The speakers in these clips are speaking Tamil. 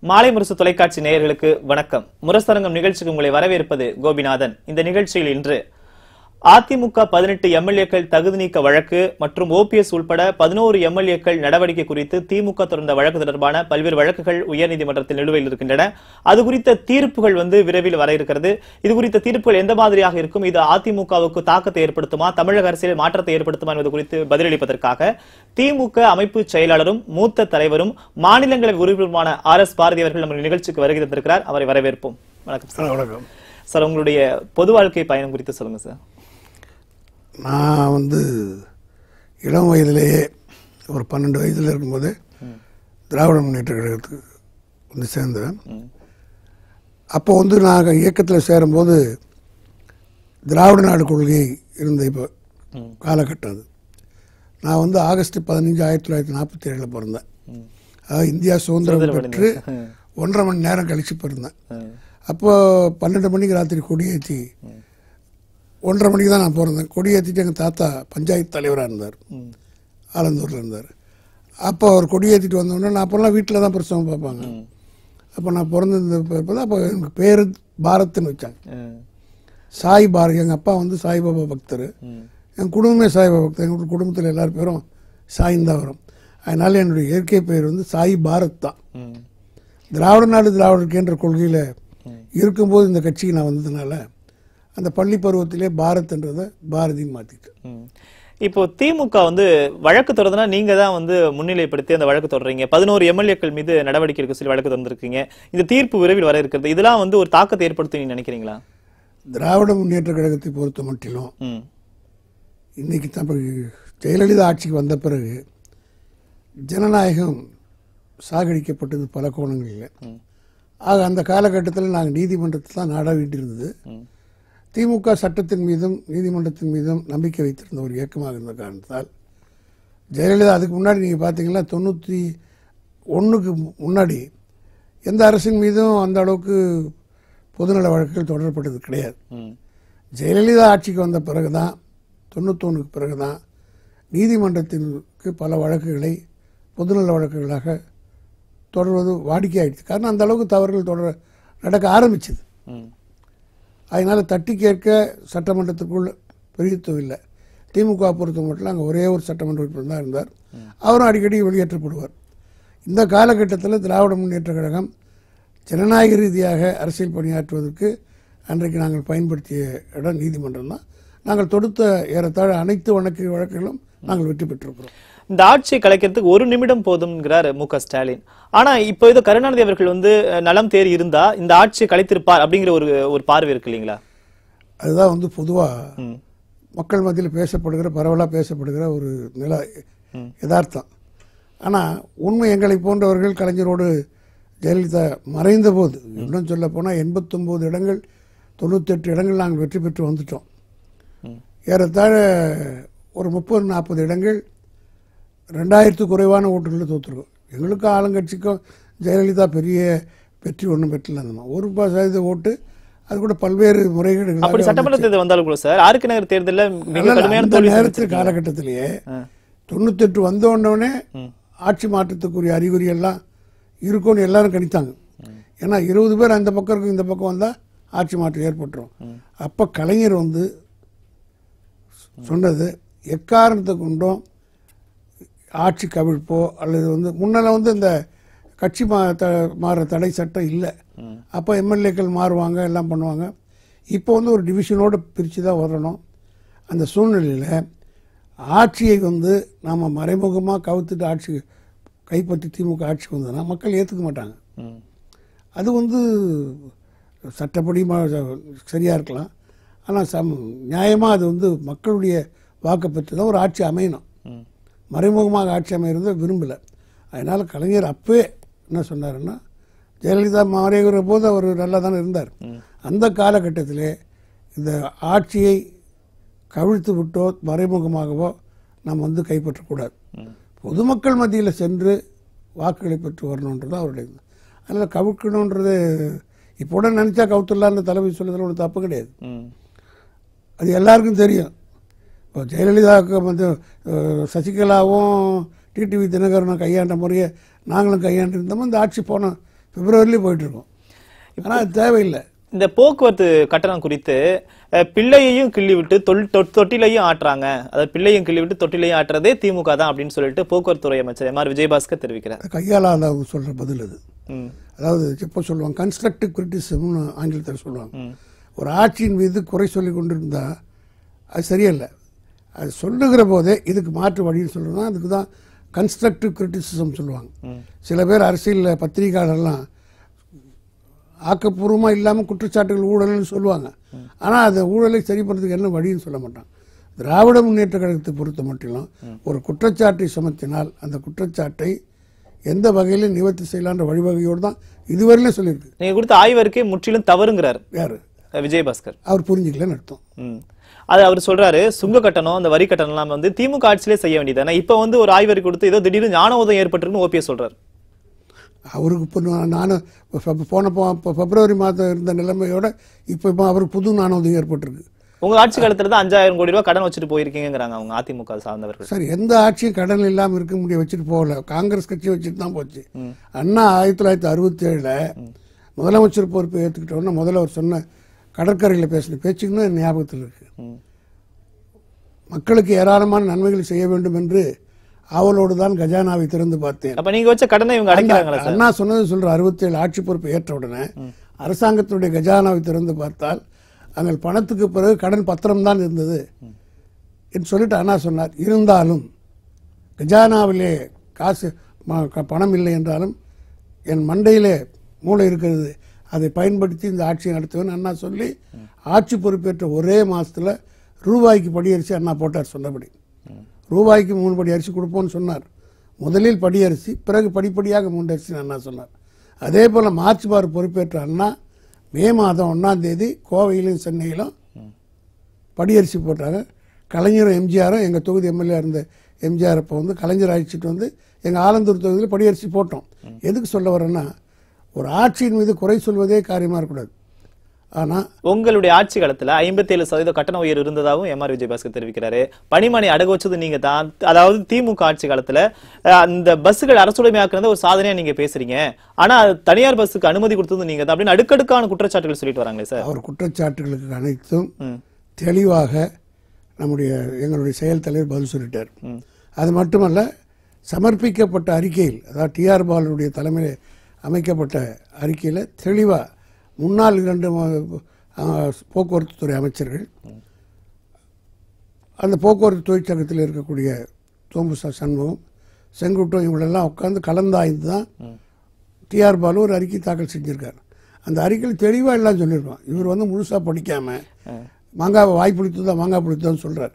மாலை முரசு தொலைக்காட்சி நேயர்களுக்கு வணக்கம் முரசரங்கம் நிகழ்ச்சிக்கு உங்களை வரவேற்பது கோபிநாதன் இந்த நிகழ்ச்சியில் இன்று அதிமுக பதினெட்டு எம்எல்ஏக்கள் தகுதி நீக்க வழக்கு மற்றும் ஓபிஎஸ் உள்பட பதினோரு எம்எல்ஏக்கள் நடவடிக்கை குறித்து திமுக தொடர்ந்த வழக்கு தொடர்பான பல்வேறு வழக்குகள் உயர்நீதிமன்றத்தில் நிலுவையில் இருக்கின்றன அது குறித்த தீர்ப்புகள் வந்து விரைவில் வர இருக்கிறது இது குறித்த தீர்ப்புகள் எந்த மாதிரியாக இருக்கும் இது அதிமுகவுக்கு தாக்கத்தை ஏற்படுத்துமா தமிழக அரசியல் மாற்றத்தை ஏற்படுத்துமா என்பது குறித்து பதிலளிப்பதற்காக திமுக அமைப்பு செயலாளரும் மூத்த தலைவரும் மாநிலங்களவை உறுப்பினருமான ஆர் எஸ் பாரதி அவர்கள் நம்ம நிகழ்ச்சிக்கு வருகை தந்திருக்கிறார் அவரை வரவேற்போம் வணக்கம் சார் வணக்கம் சார் உங்களுடைய பொது வாழ்க்கை பயணம் குறித்து சொல்லுங்க சார் நான் வந்து இளம் வயதிலேயே ஒரு பன்னெண்டு வயதில் இருக்கும்போது திராவிட முன்னேற்ற கழகத்துக்கு வந்து சேர்ந்தேன் அப்போ வந்து நாங்கள் இயக்கத்தில் சேரும்போது திராவிட நாடு கொள்கை இருந்த இப்போ ம். காலகட்டம் அது நான் வந்து ஆகஸ்ட் பதினஞ்சு ஆயிரத்தி தொள்ளாயிரத்தி நாற்பத்தி ஏழில் பிறந்தேன் அதாவது இந்தியா சுதந்திரம் சுதந்திரம் பெற்று அடைந்த- ஒன்றரை மணி நேரம் கழிச்சு பிறந்தேன் ம். அப்போ பன்னெண்டு மணிக்கு ராத்திரி கொடியேற்றி ஒன்றரை மணிக்கு தான் நான் பிறந்தேன் கொடியேற்றிட்டு எங்கள் தாத்தா பஞ்சாயத்து தலைவராக இருந்தார் ம். ஆலந்தூரில் இருந்தார் அப்போ அவர் கொடியேற்றிட்டு வந்தோடனே நான் அப்போல்லாம் வீட்டில் தான் பிரசவம் பார்ப்பாங்க அப்போ நான் பிறந்திருந்த இப்போ தான் அப்போ எனக்கு பேர் பாரத்னு வச்சாங்க ம். சாய் பாரத் எங்கள் அப்பா வந்து சாய்பாபா பக்தர் ம். என் குடும்பமே சாய்பாபா பக்தர் எங்கள் குடும்பத்தில் எல்லார் பேரும் சாயின் தான் வரும் அதனால் என்னுடைய இயற்கை பெயர் வந்து சாய் பாரத் தான் ம். திராவிட நாடு திராவிடர்கேன்ற கொள்கையில் இருக்கும்போது இந்த கட்சிக்கு நான் வந்ததுனால அந்த பள்ளி பருவத்திலே பாரத்ன்றதை பாரதின்னு மாற்றிட்டேன் ம். இப்போ திமுக வந்து வழக்கு தொடர்ந்தனா நீங்க தான் வந்து முன்னிலைப்படுத்தி அந்த வழக்கு தொடர்றீங்க பதினோரு எம்எல்ஏக்கள் மீது நடவடிக்கை எடுக்க சொல்லி வழக்கு தொடர்ந்துருக்கீங்க இந்த தீர்ப்பு விரைவில் வர இருக்கிறது இதெல்லாம் வந்து ஒரு தாக்கத்தை ஏற்படுத்தி நீங்க நினைக்கிறீங்களா திராவிட முன்னேற்ற கழகத்தை பொறுத்த மட்டிலும் ம். இன்னைக்கு தான் இப்ப ஜெயலலிதா ஆட்சிக்கு வந்த பிறகு ஜனநாயகம் சாகடிக்கப்பட்டது பல கோணங்களில் ம். ஆக அந்த காலகட்டத்தில் நாங்கள் நீதிமன்றத்தை தான் நாட வேண்டியிருந்தது ம். திமுக சட்டத்தின் மீதும் நீதிமன்றத்தின் மீதும் நம்பிக்கை வைத்திருந்த ஒரு இயக்கமாக இருந்த காரணத்தால் ஜெயலலிதா அதுக்கு முன்னாடி நீங்கள் பார்த்தீங்கன்னா தொண்ணூற்றி ஒன்றுக்கு முன்னாடி எந்த அரசின் மீதும் அந்த அளவுக்கு பொதுநல வழக்குகள் தொடரப்பட்டது கிடையாது ம். ஜெயலலிதா ஆட்சிக்கு வந்த பிறகு தான் தொண்ணூத்தொன்றுக்கு பிறகு தான் நீதிமன்றத்திற்கு பல வழக்குகளை பொதுநல வழக்குகளாக தொடர்வது வாடிக்கையாயிடுச்சு காரணம் அந்த அளவுக்கு தவறுகள் தொடர நடக்க ஆரம்பிச்சது ம். அதனால் தட்டி கேட்க சட்டமன்றத்துக்குள் பெரியத்துவம் இல்லை திமுக பொறுத்த மட்டும் அங்கே ஒரே ஒரு சட்டமன்ற உறுப்பினர் தான் இருந்தார் அவரும் அடிக்கடி வெளியேற்றப்படுவார் இந்த காலகட்டத்தில் திராவிட முன்னேற்ற கழகம் ஜனநாயக ரீதியாக அரசியல் பணியாற்றுவதற்கு அன்றைக்கு நாங்கள் பயன்படுத்திய இடம் நீதிமன்றம் தான் நாங்கள் தொடுத்த ஏறத்தாழ அனைத்து வழக்கு வழக்குகளும் நாங்கள் வெற்றி பெற்றிருக்கிறோம் இந்த ஆட்சியை கலைக்கிறதுக்கு ஒரு நிமிடம் போதும்ங்கிறார் மு க ஸ்டாலின் ஆனா இப்போ ஏதோ கருணாநிதி அவர்கள் வந்து அஹ், நலம் தேறி இருந்தா இந்த ஆட்சியை கலைத்திருப்பார் அப்படிங்கிற ஒரு ஒரு பார்வை இருக்கு இல்லைங்களா அதுதான் வந்து பொதுவாக ம். மக்கள் மத்தியில் பேசப்படுகிற பரவலாக பேசப்படுகிற ஒரு நில யதார்த்தம் ஆனால் உண்மை எங்களை போன்றவர்கள் கலைஞரோடு ஜெயலலிதா மறைந்த போது இன்னும் சொல்ல போனால் எண்பத்தொம்போது இடங்கள் தொண்ணூத்தெட்டு இடங்கள் நாங்கள் வெற்றி பெற்று வந்துட்டோம் ம். ஏறத்தாழ ஒரு முப்பது நாற்பது இடங்கள் ரெண்டாயிரத்து குறைவான ஓட்டுகளில் தோற்றுருக்கோம் எங்களுக்கும் ஆளுங்கட்சிக்கும் ஜெயலலிதா பெரிய வெற்றி ஒன்றும் பெற்றல அந்த மாதிரி. ஒரு சதவீத ஓட்டு அது கூட பல்வேறு முறைகேடுகளாக அப்படி சட்டமன்ற தேர்தல் வந்தாலும் கூட சார் ஆருக்கு நகர் தேர்தலில் மிக அதனால கடுமையான அந்த தோல்வி நேரத்தில் காலகட்டத்திலேயே ஆ. தொண்ணூத்தெட்டு வந்த உடனே ஆட்சி மாற்றத்துக்குரிய அறிகுறி எல்லாம் இருக்கும்னு எல்லாரும் கணித்தாங்க ஏன்னா இருபது பேர் அந்த பக்கம் இருக்கும் இந்த பக்கம் வந்தால் ஆட்சி மாற்றம் ஏற்பட்டுரும் அப்போ கலைஞர் வந்து சொன்னது எக்காரணத்தை கொண்டும் ஆட்சி கவிழ்ப்போ அல்லது வந்து முன்னெல்லாம் வந்து இந்த கட்சி மா த மாறுற தடை சட்டம் இல்லை அப்போ எம்எல்ஏக்கள் மாறுவாங்க எல்லாம் பண்ணுவாங்க இப்போ வந்து ஒரு டிவிஷனோடு பிரித்து தான் வரணும் அந்த சூழ்நிலையில் ஆட்சியை வந்து நாம் மறைமுகமாக கவுத்துட்டு ஆட்சி கைப்பற்றி திமுக ஆட்சிக்கு வந்ததுன்னா மக்கள் ஏற்றுக்க மாட்டாங்க ம். அது வந்து சட்டப்படி சரியாக இருக்கலாம் ஆனால் சம் நியாயமாக அது வந்து மக்களுடைய வாக்கை பெற்று தான் ஒரு ஆட்சி அமையணும் ம். மறைமுகமாக ஆட்சி அமைகிறத விரும்பலை அதனால் கலைஞர் அப்பவே என்ன சொன்னாருன்னா ஜெயலலிதா மறைகிற போது அவர் நல்லா தானே இருந்தார் அந்த காலகட்டத்திலே இந்த ஆட்சியை கவிழ்த்து விட்டோ மறைமுகமாகவோ நாம் வந்து கைப்பற்றக்கூடாது பொதுமக்கள் மத்தியில் சென்று வாக்குகளை பெற்று வரணுன்றது அவருடைய இது. அதனால் கவிழ்க்கணுன்றது இப்போ கூட நினச்சா கவுத்துடலான்னு தலைமை சொல்லுறதுல ஒரு தப்பு கிடையாது ம். அது எல்லாருக்கும் தெரியும் இப்போ ஜெயலலிதாவுக்கு வந்து அஹ், சசிகலாவும் டிடிவி தினகரனும் கையாண்ட முறையை நாங்களும் கையாண்டு இருந்தோம் இந்த ஆட்சி போன பிப்ரவரிலேயே போயிட்டு இருக்கோம் ஆனால் அது தேவையில்லை இந்த போக்குவரத்து கட்டணம் குறித்து அஹ், பிள்ளையையும் கிள்ளி விட்டு தொல்- தொ- தொட்டிலையும் ஆட்டுறாங்க அதாவது பிள்ளையும் கிள்ளி விட்டு தொட்டிலையும் ஆட்டுறதே திமுக தான் அப்படின்னு சொல்லிட்டு போக்குவரத்து துறை அமைச்சர் எம் ஆர் விஜயபாஸ்கர் தெரிவிக்கிறார் கையாளாத சொல்கிற பதில் அது ம், அதாவது இப்போ சொல்லுவாங்க கன்ஸ்ட்ரக்டிவ் கிரிட்டிசிசம்னு ஆங்கிலத்தில் சொல்லுவாங்க ஒரு ஆட்சியின் மீது குறை சொல்லி கொண்டிருந்தா அது சரியில்லை அது சொல்லுகிற போதே இதுக்கு மாற்று வழின்னு சொல்கிறோம்னா அதுக்கு தான் கன்ஸ்ட்ரக்டிவ் கிரிட்டிசிசம் சொல்லுவாங்க சில பேர் அரசியலில் பத்திரிகையாளர்லாம் ஆக்கப்பூர்வமாக இல்லாமல் குற்றச்சாட்டுகள் ஊழல்னு சொல்லுவாங்க ஆனால் அந்த ஊழலை சரி பண்ணுறதுக்கு என்ன வழின்னு சொல்ல மாட்டாங்க திராவிட முன்னேற்ற கழகத்தை பொறுத்த மட்டிலும் ஒரு குற்றச்சாட்டை சுமத்தினால் அந்த குற்றச்சாட்டை எந்த வகையிலும் நிவர்த்தி செய்யலான்ற வழிவகையோடு தான் இதுவரையிலும் சொல்லியிருக்கு நீங்க கொடுத்த ஆய்வறிக்கை முற்றிலும் தவறுங்கிறார் யார் அஹ், விஜயபாஸ்கர் அவர் புரிஞ்சிக்கலன்னு அர்த்தம் ம். அது அவர் சொல்றாரு சுங்க கட்டணம் அந்த வரி கட்டணம் எல்லாம் வந்து திமுக ஆட்சியிலே செய்ய வேண்டியது ஆனா இப்ப வந்து ஒரு ஆய்வறிக்கை கொடுத்து ஏதோ திடீர்னு ஞான உதயம் ஏற்பட்டிருக்குன்னு ஓபிஎஸ் சொல்றாரு அவருக்கு இப்போ நான் நானும் இப்போ போன போ- இப்போ பிப்ரவரி மாதம் இருந்த நிலைமையோட இப்போ இப்போ அவருக்கு புது நாணயம் ஏற்பட்டிருக்கு உங்க ஆட்சி காலத்துல தான் அஞ்சாயிரம் கோடி ரூபாய் கடன் வச்சுட்டு போயிருக்கீங்கிறாங்க அவங்க அதிமுக சார்ந்தவர்கள் சார் எந்த ஆட்சியும் கடன் இல்லாமல் இருக்க முடிய வச்சுட்டு போகல காங்கிரஸ் கட்சி வச்சுட்டு தான் போச்சு அண்ணா ஆயிரத்தி தொள்ளாயிரத்தி அறுபத்தி ஏழில் முதலமைச்சர் பொறுப்பை ஏற்றுக்கிட்டோன்னா முதல்ல அவர் சொன்ன கடற்கரையில் பேசின பேச்சுன்னு என் ஞாபகத்தில் இருக்கு ம். மக்களுக்கு ஏராளமான நன்மைகளை செய்ய வேண்டும் என்று ஆவலோடு தான் கஜானாவை திறந்து பார்த்தேன் அப்ப நீங்க வச்ச கடனை இவங்க அடைக்கிறாங்களா சார் அண்ணா சொன்னது சொல்ற அறுபத்தேழு ஆட்சி பொறுப்பை ஏற்ற உடனே அரசாங்கத்தினுடைய கஜானாவை திறந்து பார்த்தால் அங்கே பணத்துக்கு பிறகு கடன் பத்திரம் தான் இருந்தது என்று சொல்லிட்டு அண்ணா சொன்னார் இருந்தாலும் கஜானாவிலே காசு ம- க- பணம் இல்லை என்றாலும் என் மண்டையிலே மூளை இருக்கிறது அதை பயன்படுத்தி இந்த ஆட்சியை நடத்துவேன் அண்ணா சொல்லி ஆட்சி பொறுப்பேற்ற ஒரே மாசத்துல ரூபாய்க்கு படி அரிசி அண்ணா போட்டார் சொன்னபடி ரூபாய்க்கு மூணு படி அரிசி கொடுப்போம்னு சொன்னார் முதலில் படி அரிசி பிறகு படிப்படியாக மூன்று அரிசி அண்ணா சொன்னார் அதே போல மார்ச் பார் பொறுப்பேற்ற அண்ணா மே மாதம் ஒன்றாம் தேதி கோவையிலும் சென்னையிலும் படியரிசி போட்டாங்க கலைஞரும் எம்ஜிஆரும் எங்கள் தொகுதி எம்எல்ஏ இருந்த எம்ஜிஆர் அப்போ வந்து கலைஞர் அழைச்சிட்டு வந்து எங்கள் ஆலந்தூர் தொகுதியில் படியரிசி போட்டோம் எதுக்கு சொல்ல வரேன்னா ஒரு ஆட்சியின் மீது குறை சொல்வதே காரியமாக இருக்கக்கூடாது ஆனால் உங்களுடைய ஆட்சி காலத்துல 57% சதவீத கட்டண உயர்வு இருந்ததாகவும் எம் ஆர் விஜயபாஸ்கர் தெரிவிக்கிறாரு பணிமனை அடகு வச்சது நீங்க தான் அதாவது திமுக ஆட்சி காலத்துல அஹ், அந்த பஸ்ஸுகள் அரசுடைமையாக்குறத ஒரு சாதனையா நீங்க பேசுறீங்க ஆனா அது தனியார் பஸ்ஸுக்கு அனுமதி கொடுத்தது நீங்க தான் அப்படின்னு அடுக்கடுக்கான குற்றச்சாட்டுகள் சொல்லிட்டு வராங்களே சார் அவர் குற்றச்சாட்டுகளுக்கு அனைத்தும் ம். தெளிவாக நம்முடைய எங்களுடைய செயல் தலைவர் பதில் சொல்லிட்டார் அது மட்டுமல்ல சமர்ப்பிக்கப்பட்ட அறிக்கையில் அதாவது டிஆர் பாலனுடைய தலைமையில் அமைக்கப்பட்ட அறிக்கையில் தெளிவாக முன்னாள் இரண்டு ம- ஆ, போக்குவரத்து துறை அமைச்சர்கள் அந்த போக்குவரத்து தொழிற்சங்கத்தில் இருக்கக்கூடிய தோம்பு ச- சண்முகம் செங்குட்டம் இவங்களெல்லாம் உட்காந்து கலந்தாய்ந்து தான் டிஆர் பாலு ஒரு அறிக்கை தாக்கல் செஞ்சிருக்காரு அந்த அறிக்கையில் தெளிவாக எல்லாம் சொல்லியிருக்கோம் இவர் வந்து முழுசாக படிக்காமல் மாங்காய் வாய் புளித்து தான் மாங்காய் புளித்துதான் சொல்கிறார்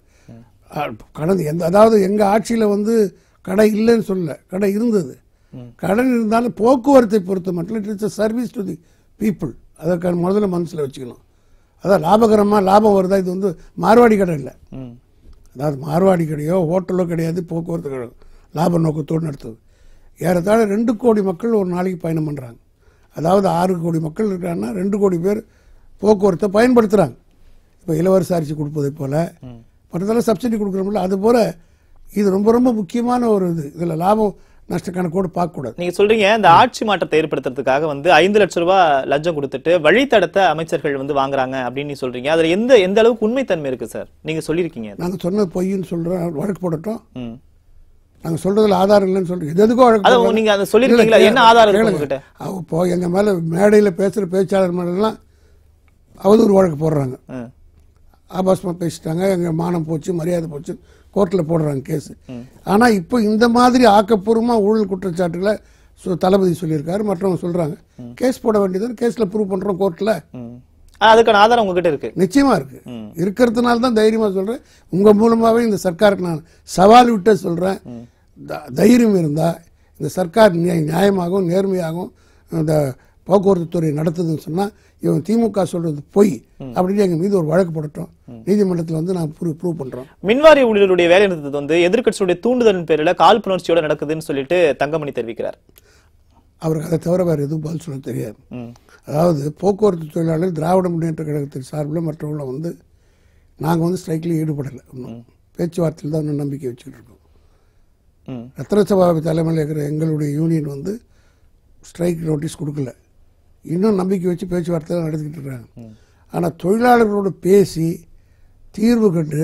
கடந்து எந்த அதாவது எங்கள் ஆட்சியில் வந்து கடை இல்லைன்னு சொல்லல கடை இருந்தது கடன் இருந்தாலும் போக்குவரத்தை பொறுத்த மட்டும் it is service to the people அதற்கான முதல்ல மனசில் வச்சுக்கணும் அதான் லாபகரமாக லாபம் வருதா இது வந்து மார்வாடி கடை இல்லை ம். அதாவது மார்வாடி கடையோ ஹோட்டலோ கிடையாது போக்குவரத்து கடை லாப நோக்கத்தோடு நடத்துது ஏறத்தாழ ரெண்டு கோடி மக்கள் ஒரு நாளைக்கு பயணம் பண்ணுறாங்க அதாவது ஆறு கோடி மக்கள் இருக்காங்கன்னா ரெண்டு கோடி பேர் போக்குவரத்தை பயன்படுத்துகிறாங்க இப்போ இலவச அரிசி கொடுப்பதை போல் மற்றதெல்லாம் சப்சிடி கொடுக்குறோம்ல அது போல் இது ரொம்ப ரொம்ப முக்கியமான ஒரு இது இதில் லாபம் நஷ்ட கணக்கோடு பார்க்கக்கூடாது நீங்க சொல்றீங்க இந்த ஆட்சி மாற்றத்தை ஏற்படுத்துறதுக்காக வந்து ஐந்து லட்சம் ரூபாய் லஞ்சம் கொடுத்துட்டு வழித்தடத்தை அமைச்சர்கள் வந்து வாங்குறாங்க அப்படின்னு நீ சொல்றீங்க அதுல எந்த எந்த அளவுக்கு உண்மைத்தன்மை இருக்கு சார் நீங்க சொல்லியிருக்கீங்க நாங்கள் சொன்னது பொய்ன்னு சொல்கிறோம் வழக்கு போடட்டும் ம். நாங்கள் சொல்றதுல ஆதாரம் இல்லைன்னு சொல்றோம் இது எதுக்கும் வழக்கு அதான் போடுறாங்க. நீங்க அதை சொல்லிருக்கீங்களா? இல்ல, என்ன ஆதாரம் இருக்கு கேளுங்க. உங்ககிட்ட? அவ இப்போ எங்க மேல மேடையில் பேசுற பேச்சாளர் மேலாம் அவதூறு வழக்கு போடுறாங்க ம். ஆபாசமா பேசிட்டாங்க எங்க மானம் போச்சு மரியாதை போச்சு கோர்ட்டில் போடுறாங்க கேஸ் ஆனா இப்போ இந்த மாதிரி ஆக்கப்பூர்வமா ஊழல் குற்றச்சாட்டுகளை சு- தளபதி சொல்லியிருக்காரு மற்றவங்க சொல்றாங்க கேஸ் போட வேண்டியது கேஸ்ல ப்ரூவ் பண்றோம் கோர்ட்ல ம். ஆனா அதுக்கான ஆதாரம் உங்ககிட்ட இருக்கு நிச்சயமா இருக்கு இருக்கிறதுனால தான் தைரியமா சொல்றேன் உங்க மூலமாவே இந்த சர்க்காருக்கு நான் சவால் விட்டு சொல்றேன் த- தைரியம் இருந்தா இந்த சர்க்கார் நியா- நியாயமாகவும் நேர்மையாகவும் இந்த போக்குவரத்து துறை நடத்துதுன்னு சொன்னா இவன் திமுக சொல்றது பொய் அப்படின்னு எங்க மீது ஒரு வழக்கு போடட்டும் நீதிமன்றத்தில் வந்து நான் ப்ரூவ் ப்ரூவ் பண்றோம் மின்வாரிய ஊழியருடைய வேலை நிறுத்தத்தை வந்து எதிர்க்கட்சியுடைய தூண்டுதலின் பேரில் காழ்ப்புணர்ச்சியோட நடக்குதுன்னு சொல்லிட்டு தங்கமணி தெரிவிக்கிறார் அவருக்கு அதை தவிர வேறு எதுவும் பதில் சொல்ல தெரியாது ம். அதாவது போக்குவரத்து தொழிலாளர் திராவிட முன்னேற்ற கழகத்தின் சார்பில் மற்றவங்கள வந்து நாங்கள் வந்து ஸ்ட்ரைக்கில் ஈடுபடலை இன்னும் பேச்சுவார்த்தையில் தான் இன்னும் நம்பிக்கை வச்சுக்கிட்டு இருக்கோம் ம். ரத்ன சபாபதி தலைமையில் இருக்கிற எங்களுடைய யூனியன் வந்து ஸ்ட்ரைக் நோட்டீஸ் கொடுக்கல இன்னும் நம்பிக்கை வச்சு பேச்சுவார்த்தை தான் நடத்திக்கிட்டு இருக்காங்க ஆனால் தொழிலாளர்களோடு பேசி தீர்வு கண்டு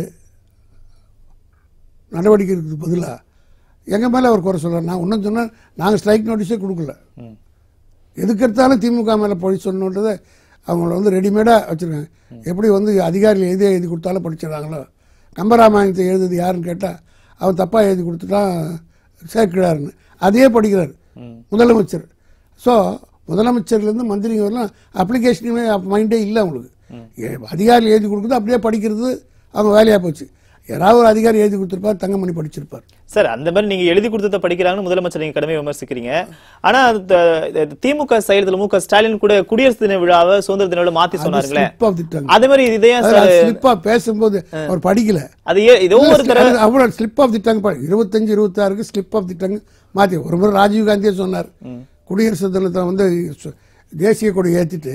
நடவடிக்கை எடுக்கிறதுக்கு பதிலாக எங்கள் மேலே அவர் குறை சொல்கிறார் நான் இன்னும் சொன்னால் நாங்கள் ஸ்ட்ரைக் நோட்டீஸே கொடுக்கல ம். எதுக்கு எடுத்தாலும் திமுக மேலே பழி சொல்லணுன்றதை அவங்கள வந்து ரெடிமேடாக வச்சுருக்காங்க எப்படி வந்து அதிகாரிகள் எது எழுதி கொடுத்தாலும் படிச்சிடறாங்களோ கம்பராமாயணத்தை எழுதுது யாருன்னு கேட்டால் அவன் தப்பாக எழுதி கொடுத்துட்டான் சேர்க்கிறாருன்னு அதையே படிக்கிறார் முதலமைச்சர் ஸோ முதலமைச்சர்லேருந்து மந்திரிங்க வரலாம் அப்ளிகேஷனுமே மைண்டே இல்லை அவங்களுக்கு ஏ- அதிகாரி எழுதி கொடுக்குறது அப்படியே படிக்கிறது அவங்க வேலையாக போச்சு யாராவது ஒரு அதிகாரி எழுதி கொடுத்துருப்பார் தங்கமணி படிச்சிருப்பார் சார் அந்த மாதிரி நீங்க எழுதி கொடுத்ததை படிக்கிறாங்கன்னு முதலமைச்சர் நீங்க கடமை விமர்சிக்கிறீங்க ஆனா அந்த இந்த திமுக செயலத்துல மு க ஸ்டாலின் கூட குடியரசு தின விழாவை சுதந்திர தின விழா மாத்தி சொன்னாருங்களே ஸ்லிப் ஆஃப் திட்டாங்க அதே மாதிரி இதே ஏன் சார் ஸ்லிப்பாக பேசும்போது அவர் படிக்கல அது ஏ- ஏதோ ஒரு தடவை அது அவ்வளோ ஸ்லிப் ஆஃப் திட்டாங்க பாரு. இருபத்தஞ்சு இருபத்தாறுக்கு ஸ்லிப் ஆஃப் திட்டாங்க மாற்றி ஒரு முறை ராஜீவ் காந்தியே சொன்னார் குடியரசு தினத்தை வந்து சு- தேசிய கொடி ஏற்றிட்டு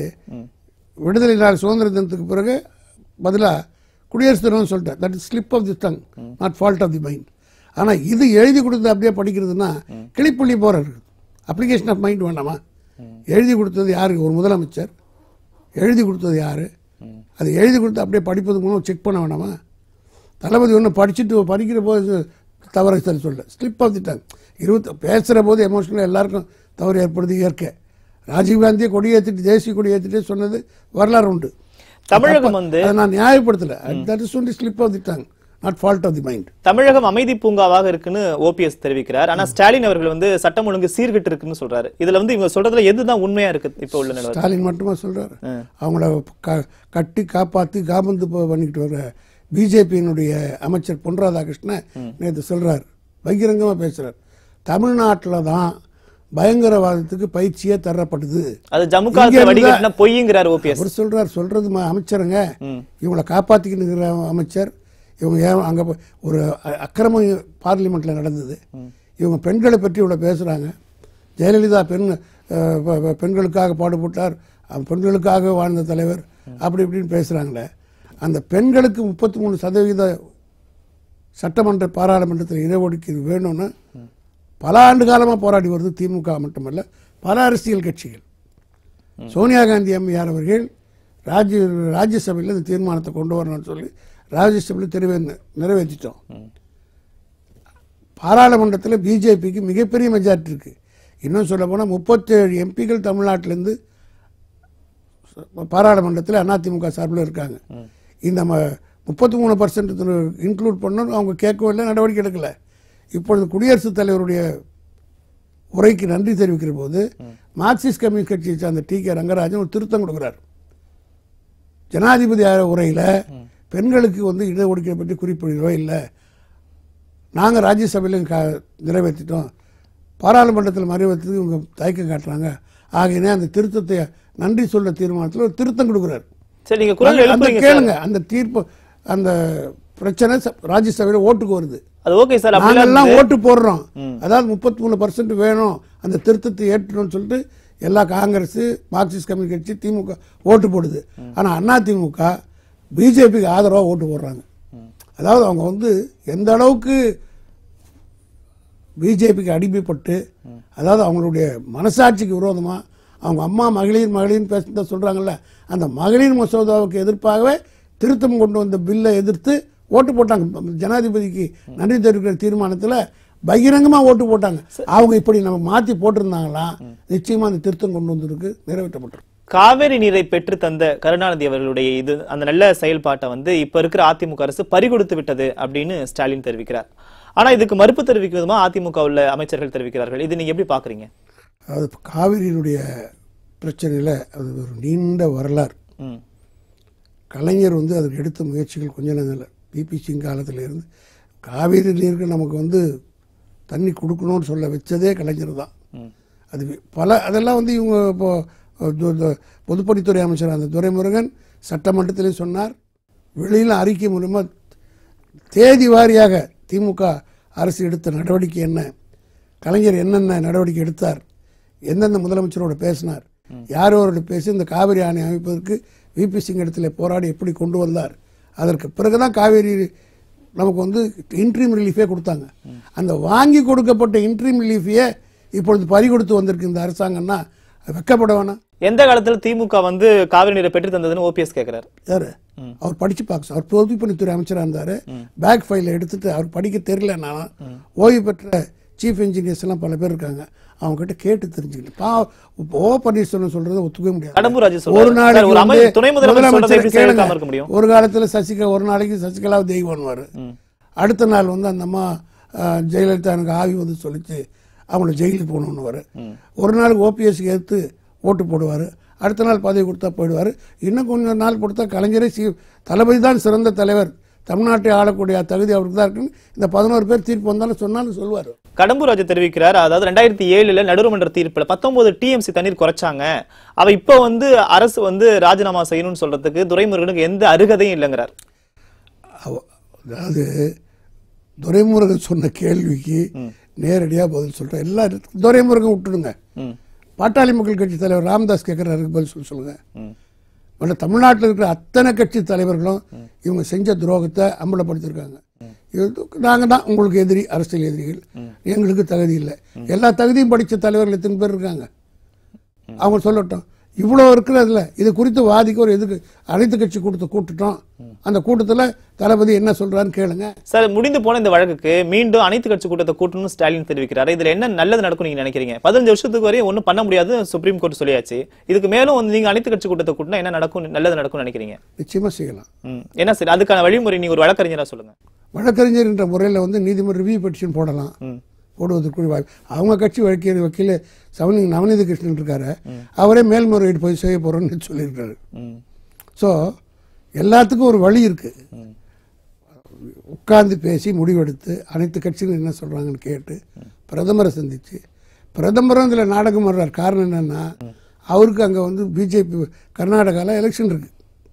விடுதலை நாள் சுதந்திர தினத்துக்கு பிறகு பதிலாக குடியரசு தினம்னு சொல்லிட்டேன் that is slip of the tongue not fault of the mind ஆனால் இது எழுதி கொடுத்து அப்படியே படிக்கிறதுனா கிளிப்புள்ளி போகிறார் அப்ளிகேஷன் ஆஃப் மைண்ட் வேண்டாமா எழுதி கொடுத்தது யாருக்கு ஒரு முதலமைச்சர் எழுதி கொடுத்தது யாரு அது எழுதி கொடுத்து அப்படியே படிப்பது மூலம் செக் பண்ண வேணாமா தளபதி ஒன்று படிச்சுட்டு படிக்கிற போது தவறை சரி சொல்ல ஸ்லிப் ஆஃப் தி டங் இருபத்தி பேசுகிற போது எமோஷனலாக எல்லாருக்கும் தவறு ஏற்படுது இயற்கை ராஜீவ்காந்தியை கொடியேற்றிட்டு தேசிய கொடியேற்றிட்டு சொன்னது வரலாறு உண்டு தமிழகம் வந்து அதை நான் நியாயப்படுத்தல that is only slip of the tongue not fault of the mind Tamilagam அமைதி பூங்காவாக இருக்குன்னு ஓபிஎஸ் தெரிவிக்கிறார் ஆனா ஸ்டாலின் அவர்கள் வந்து சட்டம் ஒழுங்கு சீர்கெட்டு இருக்குன்னு சொல்றாரு இதுல வந்து இவங்க சொல்றதுல எதுதான் உண்மையா இருக்கு இப்ப உள்ள நிலவரம் ஸ்டாலின் மட்டுமா சொல்றாரு அவங்கள க- கட்டி காப்பாத்தி காபந்து ப- பண்ணிக்கிட்டு வர பிஜேபியினுடைய அமைச்சர் பொன் ராதாகிருஷ்ணன் நேற்று சொல்றார் பகிரங்கமா பேசுறார் தமிழ்நாட்டில் தான் பயங்கரவாதத்துக்கு பயிற்சியே தரப்படுது அது ஜம்மு காலத்துல இங்க இருந்தா- வடிகட்டின பொய்ங்கிறார் ஓபிஎஸ் அவர் சொல்றார் சொல்றது ம- அமைச்சருங்க இவங்களை காப்பாத்திக்கிட்டு இருக்கிற அமைச்சர் இவங்க ஏன் அங்க போ- ஒரு அ- அக்கிரமம் பார்லிமெண்ட்ல நடந்தது இவங்க பெண்களை பற்றி இவ்வளவு பேசுறாங்க ஜெயலலிதா பெண் அஹ், பெ- பெ- பெண்களுக்காக பாடுபட்டார் அஹ், பெண்களுக்காக வாழ்ந்த தலைவர் அப்படி இப்படின்னு பேசுறாங்களே அந்த பெண்களுக்கு முப்பத்தி மூணு சதவீத சட்டமன்ற பாராளுமன்றத்தில் இடஒதுக்கீடு வேணும்னு பல ஆண்டு காலமாக போராடி வருது திமுக மட்டுமல்ல பல அரசியல் கட்சிகள் சோனியா காந்தி அம்மையார் அவர்கள் ராஜ்ய ராஜ்யசபையில் இந்த தீர்மானத்தை கொண்டு வரணும்னு சொல்லி ராஜ்யசபையில் தெரிவே நிறைவேற்றிட்டோம் பாராளுமன்றத்தில் பிஜேபிக்கு மிகப்பெரிய மெஜாரிட்டி இருக்கு இன்னும் சொல்ல போனால் முப்பத்தேழு எம்பிகள் தமிழ்நாட்டிலேருந்து பாராளுமன்றத்தில் அதிமுக சார்பில் இருக்காங்க இந்த முப்பத்தி மூணு பர்சன்ட் இன்க்ளூட் பண்ணணும் அவங்க கேட்கவும் இல்லை நடவடிக்கை எடுக்கல இப்பொழுது குடியரசுத் தலைவருடைய உரைக்கு நன்றி தெரிவிக்கிற போது மார்க்சிஸ்ட் கம்யூனிஸ்ட் கட்சியை சார்ந்த டி கே ரங்கராஜன் ஒரு திருத்தம் கொடுக்குறார் ஜனாதிபதி உரையில் பெண்களுக்கு வந்து இடஒதுக்கீடு பற்றி குறிப்பிடவே இல்லை நாங்கள் ராஜ்யசபையிலும் கா நிறைவேற்றிட்டோம் பாராளுமன்றத்தில் மறைவேற்றதுக்கு இவங்க தயக்கம் காட்டுறாங்க ஆகையினே அந்த திருத்தத்தை நன்றி சொல்ற தீர்மானத்தில் ஒரு திருத்தம் கொடுக்குறாரு சரி நீங்க குரல் அந்த எழுப்புறீங்க சார் கேளுங்க அந்த தீர்ப்பு அந்த பிரச்சனை ச- ராஜ்யசபையில் ஓட்டுக்கு வருது அது ஓகே சார் அப்படிலாம் நாங்கெல்லாம் ஓட்டு போடுறோம் அதாவது முப்பத்தி மூணு பர்சன்ட் வேணும் அந்த திருத்தத்தை ஏற்றணும்னு சொல்லிட்டு எல்லா காங்கிரஸ் மார்க்சிஸ்ட் கம்யூனிஸ்ட் கட்சி திமுக ஓட்டு போடுது ஆனா அண்ணா திமுக பிஜேபிக்கு ஆதரவா ஓட்டு போடுறாங்க அதாவது அவங்க வந்து எந்த அளவுக்கு பிஜேபிக்கு அடிமைப்பட்டு அதாவது அவங்களுடைய மனசாட்சிக்கு விரோதமா அவங்க அம்மா மகளிர் மகளிர் பேசுறத சொல்றாங்கல்ல அந்த மகளிர் மசோதாவுக்கு எதிர்ப்பாகவே திருத்தம் கொண்டு வந்த பில்லை எதிர்த்து ஓட்டு போட்டாங்க ஜனாதிபதிக்கு நன்றி தெரிவிக்கிற தீர்மானத்தில் பகிரங்கமா ஓட்டு போட்டாங்க அவங்க இப்படி நம்ம மாத்தி போட்டிருந்தாங்களா நிச்சயமா அந்த திருத்தம் கொண்டு வந்திருக்கு நிறைவேற்றப்பட்டிருக்கு காவேரி நீரை பெற்று தந்த கருணாநிதி அவர்களுடைய இது அந்த நல்ல செயல்பாட்டை வந்து இப்ப இருக்கிற அதிமுக அரசு பறிகொடுத்து விட்டது அப்படின்னு ஸ்டாலின் தெரிவிக்கிறார் ஆனா இதுக்கு மறுப்பு தெரிவிக்கும் விதமா அதிமுக உள்ள அமைச்சர்கள் தெரிவிக்கிறார்கள் இது நீங்க எப்படி பாக்குறீங்க அது காவிரியினுடைய பிரச்சனையில் அது ஒரு நீண்ட வரலாறு ம் கலைஞர் வந்து அதுக்கு எடுத்த முயற்சிகள் கொஞ்ச நேரம் இல்லை பிபி சிங் காலத்துல இருந்து காவிரி நீருக்கு நமக்கு வந்து தண்ணி கொடுக்கணும்னு சொல்ல வச்சதே கலைஞர் தான் அது வி- பல அதெல்லாம் வந்து இவங்க இப்போ து- து- பொதுப்பணித்துறை அமைச்சர் அந்த துரைமுருகன் சட்டமன்றத்திலே சொன்னார் வெளியில் அறிக்கை மூலமா தேதி வாரியாக திமுக அரசு எடுத்த நடவடிக்கை என்ன கலைஞர் என்னென்ன நடவடிக்கை எடுத்தார் எந்தெந்த முதலமைச்சரோட பேசினார் யாரோட பேசி இந்த காவிரி ஆணை அமைப்பதற்கு விபி சிங் இடத்துல போராடி எப்படி கொண்டு வந்தார் அதற்கு பிறகுதான் காவேரி நமக்கு வந்து இன்ட்ரீம் ரிலீஃபே கொடுத்தாங்க அந்த வாங்கி கொடுக்கப்பட்ட இன்ட்ரீம் ரிலீஃபையே இப்பொழுது பறி கொடுத்து வந்திருக்கு இந்த அரசாங்கம்னா அது வெக்கப்பட வேணாம் எந்த காலத்துல திமுக வந்து காவிரி நீரை பெற்று தந்ததுன்னு ஓபிஎஸ் கேக்குறாரு யாரு அவர் படிச்சு பார்க்க அவர் பொதுப்பணித்துறை அமைச்சராக இருந்தார் பேக் ஃபைல எடுத்துட்டு அவர் படிக்க தெரியலனாலும் ஓய்வு பெற்ற சீஃப் இன்ஜினியர்ஸ் எல்லாம் பல பேர் இருக்காங்க அவங்க கிட்ட கேட்டு தெரிஞ்சுக்கிட்டு பா ஓ பன்னீர்செல்வம் சொல்றதை ஒத்துக்கவே முடியாது கடம்பூர் ராஜு சொல்றாரு. ஒரு சார், நாளைக்கு ஒரு அமை- வந்து துணை முதலமைச்சர் சொல்றதை முதலமைச்சர் எப்படி கேளுங்க. செயல்படாம இருக்க முடியும்? ஒரு காலத்துல சசிகலா ஒரு நாளைக்கு சசிகலா தெய்வம்வாரு அடுத்த நாள் வந்து அந்த அம்மா அஹ், ஜெயலலிதா எனக்கு ஆவி வந்து சொல்லிச்சு அவங்கள ஜெயிலுக்கு போகணுன்னு ஒரு நாள் ஓபிஎஸ்க்கு எடுத்து ஓட்டு போடுவார் அடுத்த நாள் பதவி கொடுத்தா போயிடுவார் இன்னும் கொஞ்ச நாள் கொடுத்தா கலைஞரே சி தளபதி தான் சிறந்த தலைவர் தமிழ்நாட்டை ஆளக்கூடிய தகுதி அவருக்கு தான் இருக்குன்னு இந்த பதினோரு பேர் தீர்ப்பு வந்தாலும் சொன்னாலும் சொல்லுவார் கடம்பூர் ராஜு தெரிவிக்கிறார் அதாவது ரெண்டாயிரத்தி ஏழுல நடுவர்மன்ற தீர்ப்புல பத்தொன்பது டிஎம்சி தண்ணீர் குறைச்சாங்க அவ இப்ப வந்து அரசு வந்து ராஜினாமா செய்யணும்னு சொல்றதுக்கு துரைமுருகனுக்கு எந்த அருகதையும் இல்லைங்கிறார் அவ- அதாவது துரைமுருகன் சொன்ன கேள்விக்கு நேரடியாக பதில் சொல்கிறேன் எல்லா துரைமுருகன் விட்டுடுங்க ம், பாட்டாளி மக்கள் கட்சி தலைவர் ராமதாஸ் கேட்குறாருக்கு பதில் சொல்ல சொல்லுங்க ம், முதல்ல தமிழ்நாட்டில் இருக்கிற அத்தனை கட்சி தலைவர்களும் இவங்க செஞ்ச துரோகத்தை அம்பலப்படுத்திருக்காங்க இது நாங்கள் தான் உங்களுக்கு எதிரி அரசியல் எதிரிகள் எங்களுக்கு தகுதி இல்லை எல்லா தகுதியும் படித்த தலைவர்கள் எத்தனை பேர் இருக்காங்க அவங்க சொல்லட்டும் இவ்வளோ இருக்கிறதுல இது குறித்து வாதிக்க ஒரு எதுக்கு அனைத்து கட்சி கூட்டத்தை கூட்டுட்டோம் அந்த கூட்டத்தில் தளபதி என்ன சொல்றாருன்னு கேளுங்க சார் முடிந்து போன இந்த வழக்குக்கு மீண்டும் அனைத்து கட்சி கூட்டத்தை கூட்டணும்னு ஸ்டாலின் தெரிவிக்கிறாரு இதுல என்ன நல்லது நடக்கும் நீங்க நினைக்கிறீங்க பதினஞ்சு வருஷத்துக்கு வரையும் ஒண்ணும் பண்ண முடியாது சுப்ரீம் கோர்ட் சொல்லியாச்சு இதுக்கு மேலும் வந்து நீங்க அனைத்து கட்சி கூட்டத்தை கூட்டினா என்ன நடக்கும் நல்லது நடக்கும்னு நினைக்கிறீங்க நிச்சயமாக செய்யலாம் ம், என்ன சரி அதுக்கான வழிமுறை நீங்க ஒரு வழக்கறிஞரா சொல்லுங்க வழக்கறிஞர் என்ற முறையில் வந்து நீதிமன்ற ரிவ்யூ பெட்டிஷன் போடலாம் ம். போடுவதற்கு வாய்ப்பு அவங்க கட்சி வழக்கிய வக்கீல் சவனி நவநீத கிருஷ்ணன் இருக்காரு அவரே மேல்முறையீடு போய் செய்ய போறோம்னு சொல்லியிருக்காரு ம், ஸோ எல்லாத்துக்கும் ஒரு வழி இருக்கு உட்கார்ந்து பேசி முடிவெடுத்து அனைத்து கட்சிகளும் என்ன சொல்றாங்கன்னு கேட்டு பிரதமரை சந்திச்சு பிரதமரும் இதில் நாடகம் வர்றார் காரணம் என்னன்னா அவருக்கு அங்கே வந்து பிஜேபி கர்நாடகாவில் எலெக்ஷன் இருக்கு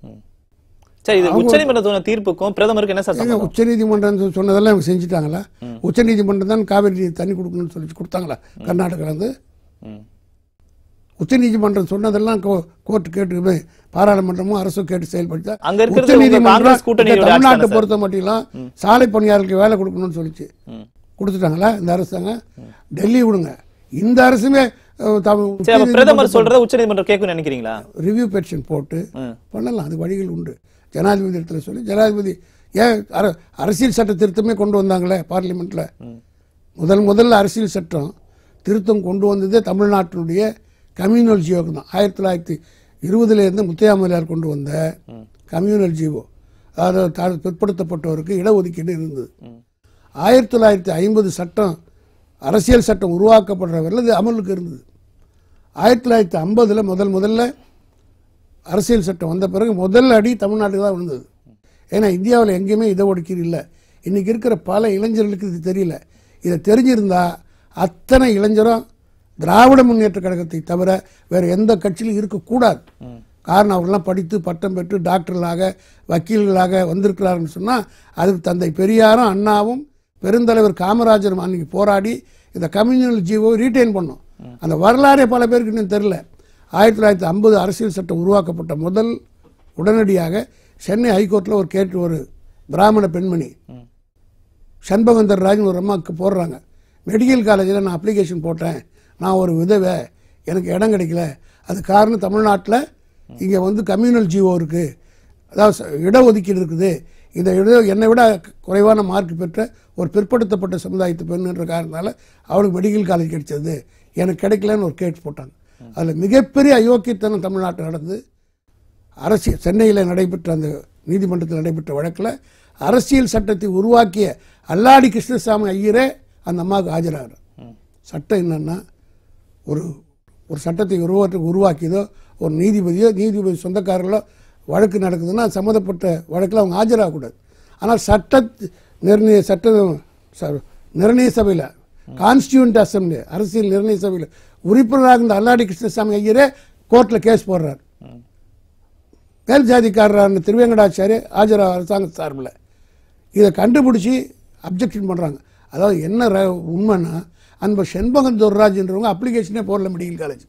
சரி இது உச்சநீதிமன்ற சொன்ன தீர்ப்புக்கும் பிரதமருக்கு என்ன சார் ஏங்க சம்பந்தம்? உச்சநீதிமன்றம் சொ- சொன்னதெல்லாம் இவங்க செஞ்சுட்டாங்களா உச்சநீதிமன்றம் தான் காவிரி தண்ணி கொடுக்கணும்னு சொல்லி கொடுத்தாங்களா கர்நாடகால இருந்து ம், உச்சநீதிமன்றம் சொன்னதெல்லாம் கோ- கோர்ட் கேட்டு பாராளுமன்றமும் அரசும் கேட்டு செயல்படுத்தா அங்க இருக்கிறது உங்க காங்கிரஸ் கூட்டணியோட ஆட்சி தமிழ்நாட்டை தானே சார்? பொறுத்த மட்டும் சாலை பணியாளர்களுக்கு வேலை கொடுக்கணும்னு சொல்லிச்சு ம். கொடுத்துட்டாங்களா இந்த அரசாங்கம் டெல்லி விடுங்க இந்த அரசுமே சரி அப்ப பிரதமர் சொல்றத உச்சநீதிமன்றம் கேட்கும் நினைக்கிறீங்களா ரிவ்யூ பெட்டிஷன் போட்டு ம். பண்ணலாம் அது வழிகள் உண்டு ஜனாதிபதி இடத்துல சொல்லி ஜனாதிபதி ஏன் அர- அரசியல் சட்ட திருத்தமே கொண்டு வந்தாங்களே பார்லிமெண்ட்ல முதல் முதல்ல அரசியல் சட்டம் திருத்தம் கொண்டு வந்ததே தமிழ்நாட்டினுடைய கம்யூனல் ஜியோக்கு தான் ஆயிரத்தி தொள்ளாயிரத்தி இருபதுல இருந்து முத்தையாமலையார் கொண்டு வந்த கம்யூனல் ஜியோ அதாவது தா- பிற்படுத்தப்பட்டவருக்கு இடஒதுக்கீடு இருந்தது ஆயிரத்தி தொள்ளாயிரத்தி ஐம்பது சட்டம் அரசியல் சட்டம் உருவாக்கப்படுற வரையில் இது அமலுக்கு இருந்தது ஆயிரத்தி தொள்ளாயிரத்தி ஐம்பதுல முதல் முதல்ல அரசியல் சட்டம் வந்த பிறகு முதல் அடி தமிழ்நாட்டுக்கு தான் விழுந்தது ஏன்னா இந்தியாவில் எங்கேயுமே இட ஒதுக்கீடு இல்லை இன்னைக்கு இருக்கிற பல இளைஞர்களுக்கு இது தெரியல இதை தெரிஞ்சிருந்தா அத்தனை இளைஞரும் திராவிட முன்னேற்ற கழகத்தை தவிர வேற எந்த கட்சியிலும் இருக்கக்கூடாது காரணம் அவர்கள்லாம் படித்து பட்டம் பெற்று டாக்டர்களாக வக்கீல்களாக வந்திருக்கிறார்கள் சொன்னால் அதுக்கு தந்தை பெரியாரும் அண்ணாவும் பெருந்தலைவர் காமராஜரும் அன்னைக்கு போராடி இந்த கம்யூனல் ஜீவோ ரீட்டைன் பண்ணோம் அந்த வரலாறே பல பேருக்கு இன்னும் தெரியல ஆயிரத்தி தொள்ளாயிரத்தி ஐம்பது அரசியல் சட்டம் உருவாக்கப்பட்ட முதல் உடனடியாக சென்னை ஹைகோர்ட்டில் ஒரு கேட்டு ஒரு பிராமண பெண்மணி சண்பகந்தர் ராஜன் ஒரு அம்மாவுக்கு போடுறாங்க மெடிக்கல் காலேஜில் நான் அப்ளிகேஷன் போட்டேன் நான் ஒரு விதவை எனக்கு இடம் கிடைக்கல அது காரணம் தமிழ்நாட்டில் இங்கே வந்து கம்யூனல் ஜிஓ இருக்குது அதாவது ச- இடஒதுக்கீடு இருக்குது இந்த இட என்னை விட குறைவான மார்க் பெற்ற ஒரு பிற்படுத்தப்பட்ட சமுதாயத்து பெண்ணுன்ற காரணத்தால் அவளுக்கு மெடிக்கல் காலேஜ் கிடைச்சது எனக்கு கிடைக்கலன்னு ஒரு கேட்டு போட்டாங்க அதில் மிகப்பெரிய அயோக்கியத்தனம் தமிழ்நாட்டில் நடந்து அரசியல் சென்னையில் நடைபெற்ற அந்த நீதிமன்றத்தில் நடைபெற்ற வழக்கில் அரசியல் சட்டத்தை உருவாக்கிய அல்லாடி கிருஷ்ணசாமி ஐயரே அந்த அம்மாவுக்கு ஆஜராகிறார் சட்டம் என்னன்னா ஒரு ஒரு சட்டத்தை உருவாக்க உருவாக்கியதோ ஒரு நீதிபதியோ நீதிபதி சொந்தக்காரர்களோ வழக்கு நடக்குதுன்னா சம்மந்தப்பட்ட வழக்கில் அவங்க ஆஜராகக்கூடாது ஆனால் சட்ட நிர்ணய சட்ட ச- நிர்ணய சபையில் கான்ஸ்டியூண்ட் அசம்பிளி அரசியல் நிர்ணய சபையில் உறுப்பினராக இருந்த அல்லாடி கிருஷ்ணசாமி ஐயரே கோர்ட்டில் கேஸ் போடுறார் மேல் ஜாதிக்காரரான திருவேங்கடாச்சாரி ஆஜரா அரசாங்க சார்பில் இதை கண்டுபிடிச்சி அப்ஜெக்ஷன் பண்ணுறாங்க அதாவது என்ன ர- உண்மைன்னா அன்பர் செண்பகன் துர்ராஜ்ன்றவங்க அப்ளிகேஷனே போடல மெடிக்கல் காலேஜ்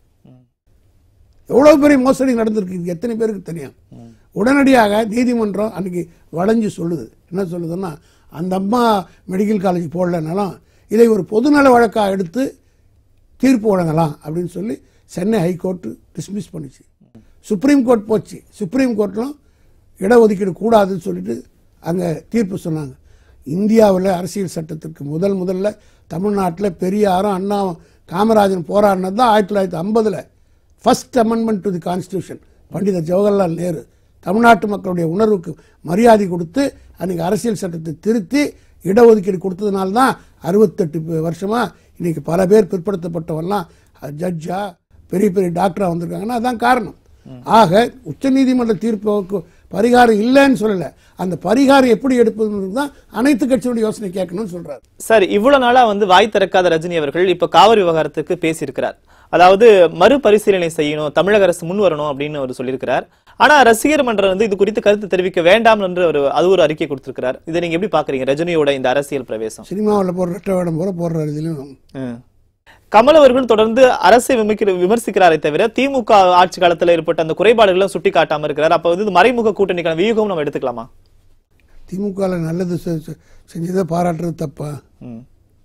எவ்வளோ பெரிய மோசடி நடந்திருக்கு இது எத்தனை பேருக்கு தெரியும் உடனடியாக நீதிமன்றம் அன்னைக்கு வளைஞ்சு சொல்லுது என்ன சொல்லுதுன்னா அந்த அம்மா மெடிக்கல் காலேஜ் போடலனாலும் இதை ஒரு பொதுநல வழக்காக எடுத்து தீர்ப்பு வழங்கலாம் அப்படின்னு சொல்லி சென்னை ஹைகோர்ட்டு டிஸ்மிஸ் பண்ணுச்சு சுப்ரீம் கோர்ட் போச்சு சுப்ரீம் கோர்ட்லும் இடஒதுக்கீடு கூடாதுன்னு சொல்லிட்டு அங்கே தீர்ப்பு சொன்னாங்க இந்தியாவில் அரசியல் சட்டத்திற்கு முதல் முதல்ல தமிழ்நாட்டில் பெரியாரும் அண்ணாவும் காமராஜன் போராடினது தான் ஆயிரத்தி தொள்ளாயிரத்தி ஐம்பதில் first amendment to the constitution பண்டிதர் ஜவஹர்லால் நேரு தமிழ்நாட்டு மக்களுடைய உணர்வுக்கு மரியாதை கொடுத்து அன்னைக்கு அரசியல் சட்டத்தை திருத்தி இடஒதுக்கீடு கொடுத்ததுனால தான் அறுபத்தெட்டு வருஷமா இன்னைக்கு பல பேர் பிற்படுத்தப்பட்டவெல்லாம் ஜட்ஜா பெரிய பெரிய டாக்டரா வந்திருக்காங்கன்னா அதான் காரணம் ஆக உச்சநீதிமன்ற தீர்ப்புக்கு பரிகாரம் இல்லைன்னு சொல்லல அந்த பரிகாரம் எப்படி எடுப்பதுன்னு தான் அனைத்து கட்சியோட யோசனை கேட்கணும்னு சொல்றாரு சார் இவ்வளவு நாளா வந்து வாய் திறக்காத ரஜினி அவர்கள் இப்ப காவிரி விவகாரத்துக்கு பேசியிருக்கிறார் அதாவது மறுபரிசீலனை செய்யணும் தமிழக அரசு முன் வரணும் அப்படின்னு அவர் சொல்லியிருக்கிறார் ஆனா ரசிகர் மன்றம் வந்து இது குறித்து கருத்து தெரிவிக்க வேண்டாம் என்று ஒரு அது ஒரு அறிக்கை கொடுத்திருக்கிறார் இதை நீங்க எப்படி பாக்குறீங்க ரஜினியோட இந்த அரசியல் பிரவேசம் சினிமாவில் போடுற ரெட்ட வேடம் போற போடுற இதுலையும் ம். கமல் அவர்கள் தொடர்ந்து அரசை விமர்க்கிற விமர்சிக்கிறாரே தவிர திமுக ஆட்சி காலத்துல ஏற்பட்ட அந்த குறைபாடுகளை சுட்டி காட்டாம இருக்கிறார் அப்ப வந்து இது மறைமுக கூட்டணிக்கான வியூகம் நம்ம எடுத்துக்கலாமா திமுகவில் நல்லது செ- செ- செஞ்சதை பாராட்டுறது தப்பா ம்.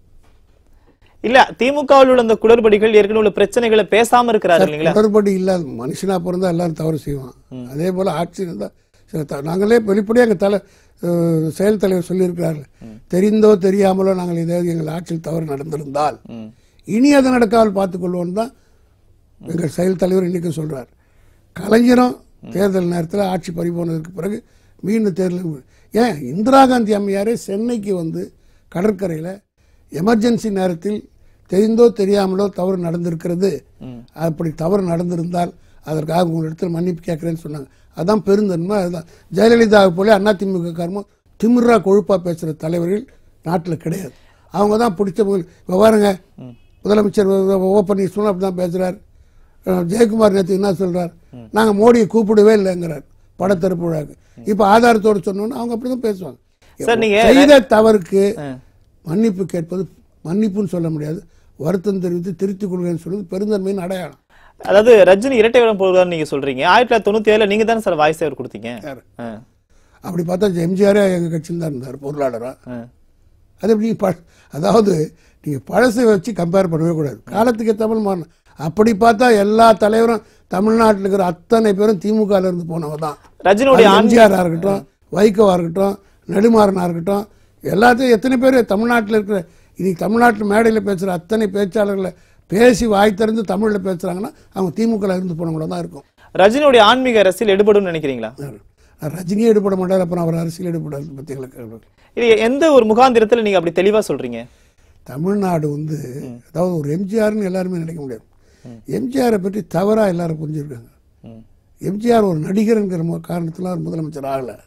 இல்ல திமுகவில் உள்ள அந்த குளறுபடிகள் ஏற்கனவே உள்ள பிரச்சனைகளை பேசாம இருக்கிறாரு இல்லைங்களா தொடர்படி இல்லாத மனுஷனா பிறந்தா எல்லாரும் தவறு செய்வான் அதே போல ஆட்சி இருந்தா சில த- நாங்களே வெளிப்படையாக எங்கள் தலை அஹ், செயல் தலைவர் சொல்லியிருக்கிறார்கள் தெரிந்தோ தெரியாமலோ நாங்கள் ஏதாவது எங்கள் ஆட்சியில் தவறு நடந்திருந்தால் ம். இனி அது நடக்காமல் பார்த்துக்கொள்வோம் தான் எங்கள் செயல் தலைவர் இன்னைக்கு சொல்றார் கலைஞரும் தேர்தல் நேரத்தில் ஆட்சி பறிபோனதுக்கு பிறகு மீண்டும் தேர்தல் ஏன் இந்திரா காந்தி அம்மையாரே சென்னைக்கு வந்து கடற்கரையில் எமர்ஜென்சி நேரத்தில் தெரிந்தோ தெரியாமலோ தவறு நடந்திருக்கிறது அப்படி தவறு நடந்திருந்தால் அதற்காக உங்களிடத்தில் மன்னிப்பு கேட்குறேன்னு சொன்னாங்க அதான் பெருந்தன்மை அதுதான் ஜெயலலிதாவை போல அதிமுக காரமும் திமிரா கொழுப்பா பேசுகிற தலைவர்கள் நாட்டில் கிடையாது அவங்க தான் பிடிச்ச முதல் இப்போ பாருங்க முதலமைச்சர் ஓ பன்னீர்செல்வம் அப்படி தான் பேசுகிறார் ஜெயக்குமார் நேற்று என்ன சொல்றார் நாங்கள் மோடியை கூப்பிடவே இல்லைங்கிறார் படத்தரப்பு விழாக்கு இப்போ ஆதாரத்தோடு சொன்னோன்னு அவங்க அப்படி தான் பேசுவாங்க சார், நீங்க- செய்த தவறுக்கு ஆ. மன்னிப்பு கேட்பது மன்னிப்புன்னு சொல்ல முடியாது வருத்தம் தெரிவித்து திருத்திக் கொள்கிறேன்னு சொல்றது பெருந்தன்மையின் அடையாளம் அதாவது ரஜினி இரட்டை வேடம் போடுவார்னு நீங்க சொல்றீங்க ஆயிரத்தி தொள்ளாயிரத்தி தொண்ணூத்தி ஏழுல நீங்க தானே சார் வாய்ஸ் அவர் கொடுத்தீங்க யாரு? ஆ. அப்படி பார்த்தா எம்ஜிஆரே எங்கள் கட்சியில் தான் இருந்தார் பொருளாளரா ஆ. அது எப்படி ப அதாவது நீங்கள் பழசை வச்சு கம்பேர் பண்ணவே கூடாது காலத்துக்கு தமிழ் மாறணும் அப்படி பார்த்தா எல்லா தலைவரும் தமிழ்நாட்டில் இருக்கிற அத்தனை பேரும் திமுகல இருந்து போனவங்க தான் ரஜினியுடைய ஆண் எம்ஜிஆரா இருக்கட்டும் வைகோவா இருக்கட்டும் நெடுமாறனா இருக்கட்டும் எல்லாத்தையும் எத்தனை பேர் தமிழ்நாட்டில் இருக்கிற இன்னைக்கு தமிழ்நாட்டு மேடையில் பேசுகிற அத்தனை பேச்சாளர்களை பேசி வாய் திறந்து தமிழில் பேசுகிறாங்கன்னா அவங்க திமுகல இருந்து போனவங்கள தான் இருக்கும் ரஜினியுடைய ஆன்மீக அரசியல் எடுபடும் நினைக்கிறீங்களா ரஜினியே ஈடுபட மாட்டார் அப்புறம் அவர் அரசியல் ஈடுபடாது பார்த்தீங்களா இது எந்த ஒரு முகாந்திரத்துல நீங்க அப்படி தெளிவா சொல்றீங்க தமிழ்நாடு வந்து அதாவது ஒரு எம்ஜிஆர்னு எல்லாருமே நினைக்க முடியாது எம்ஜிஆரை பற்றி தவறாக எல்லாரும் புரிஞ்சிருக்காங்க ம். எம்ஜிஆர் ஒரு நடிகருங்கிற மு- காரணத்துல அவர் முதலமைச்சர் ஆகலை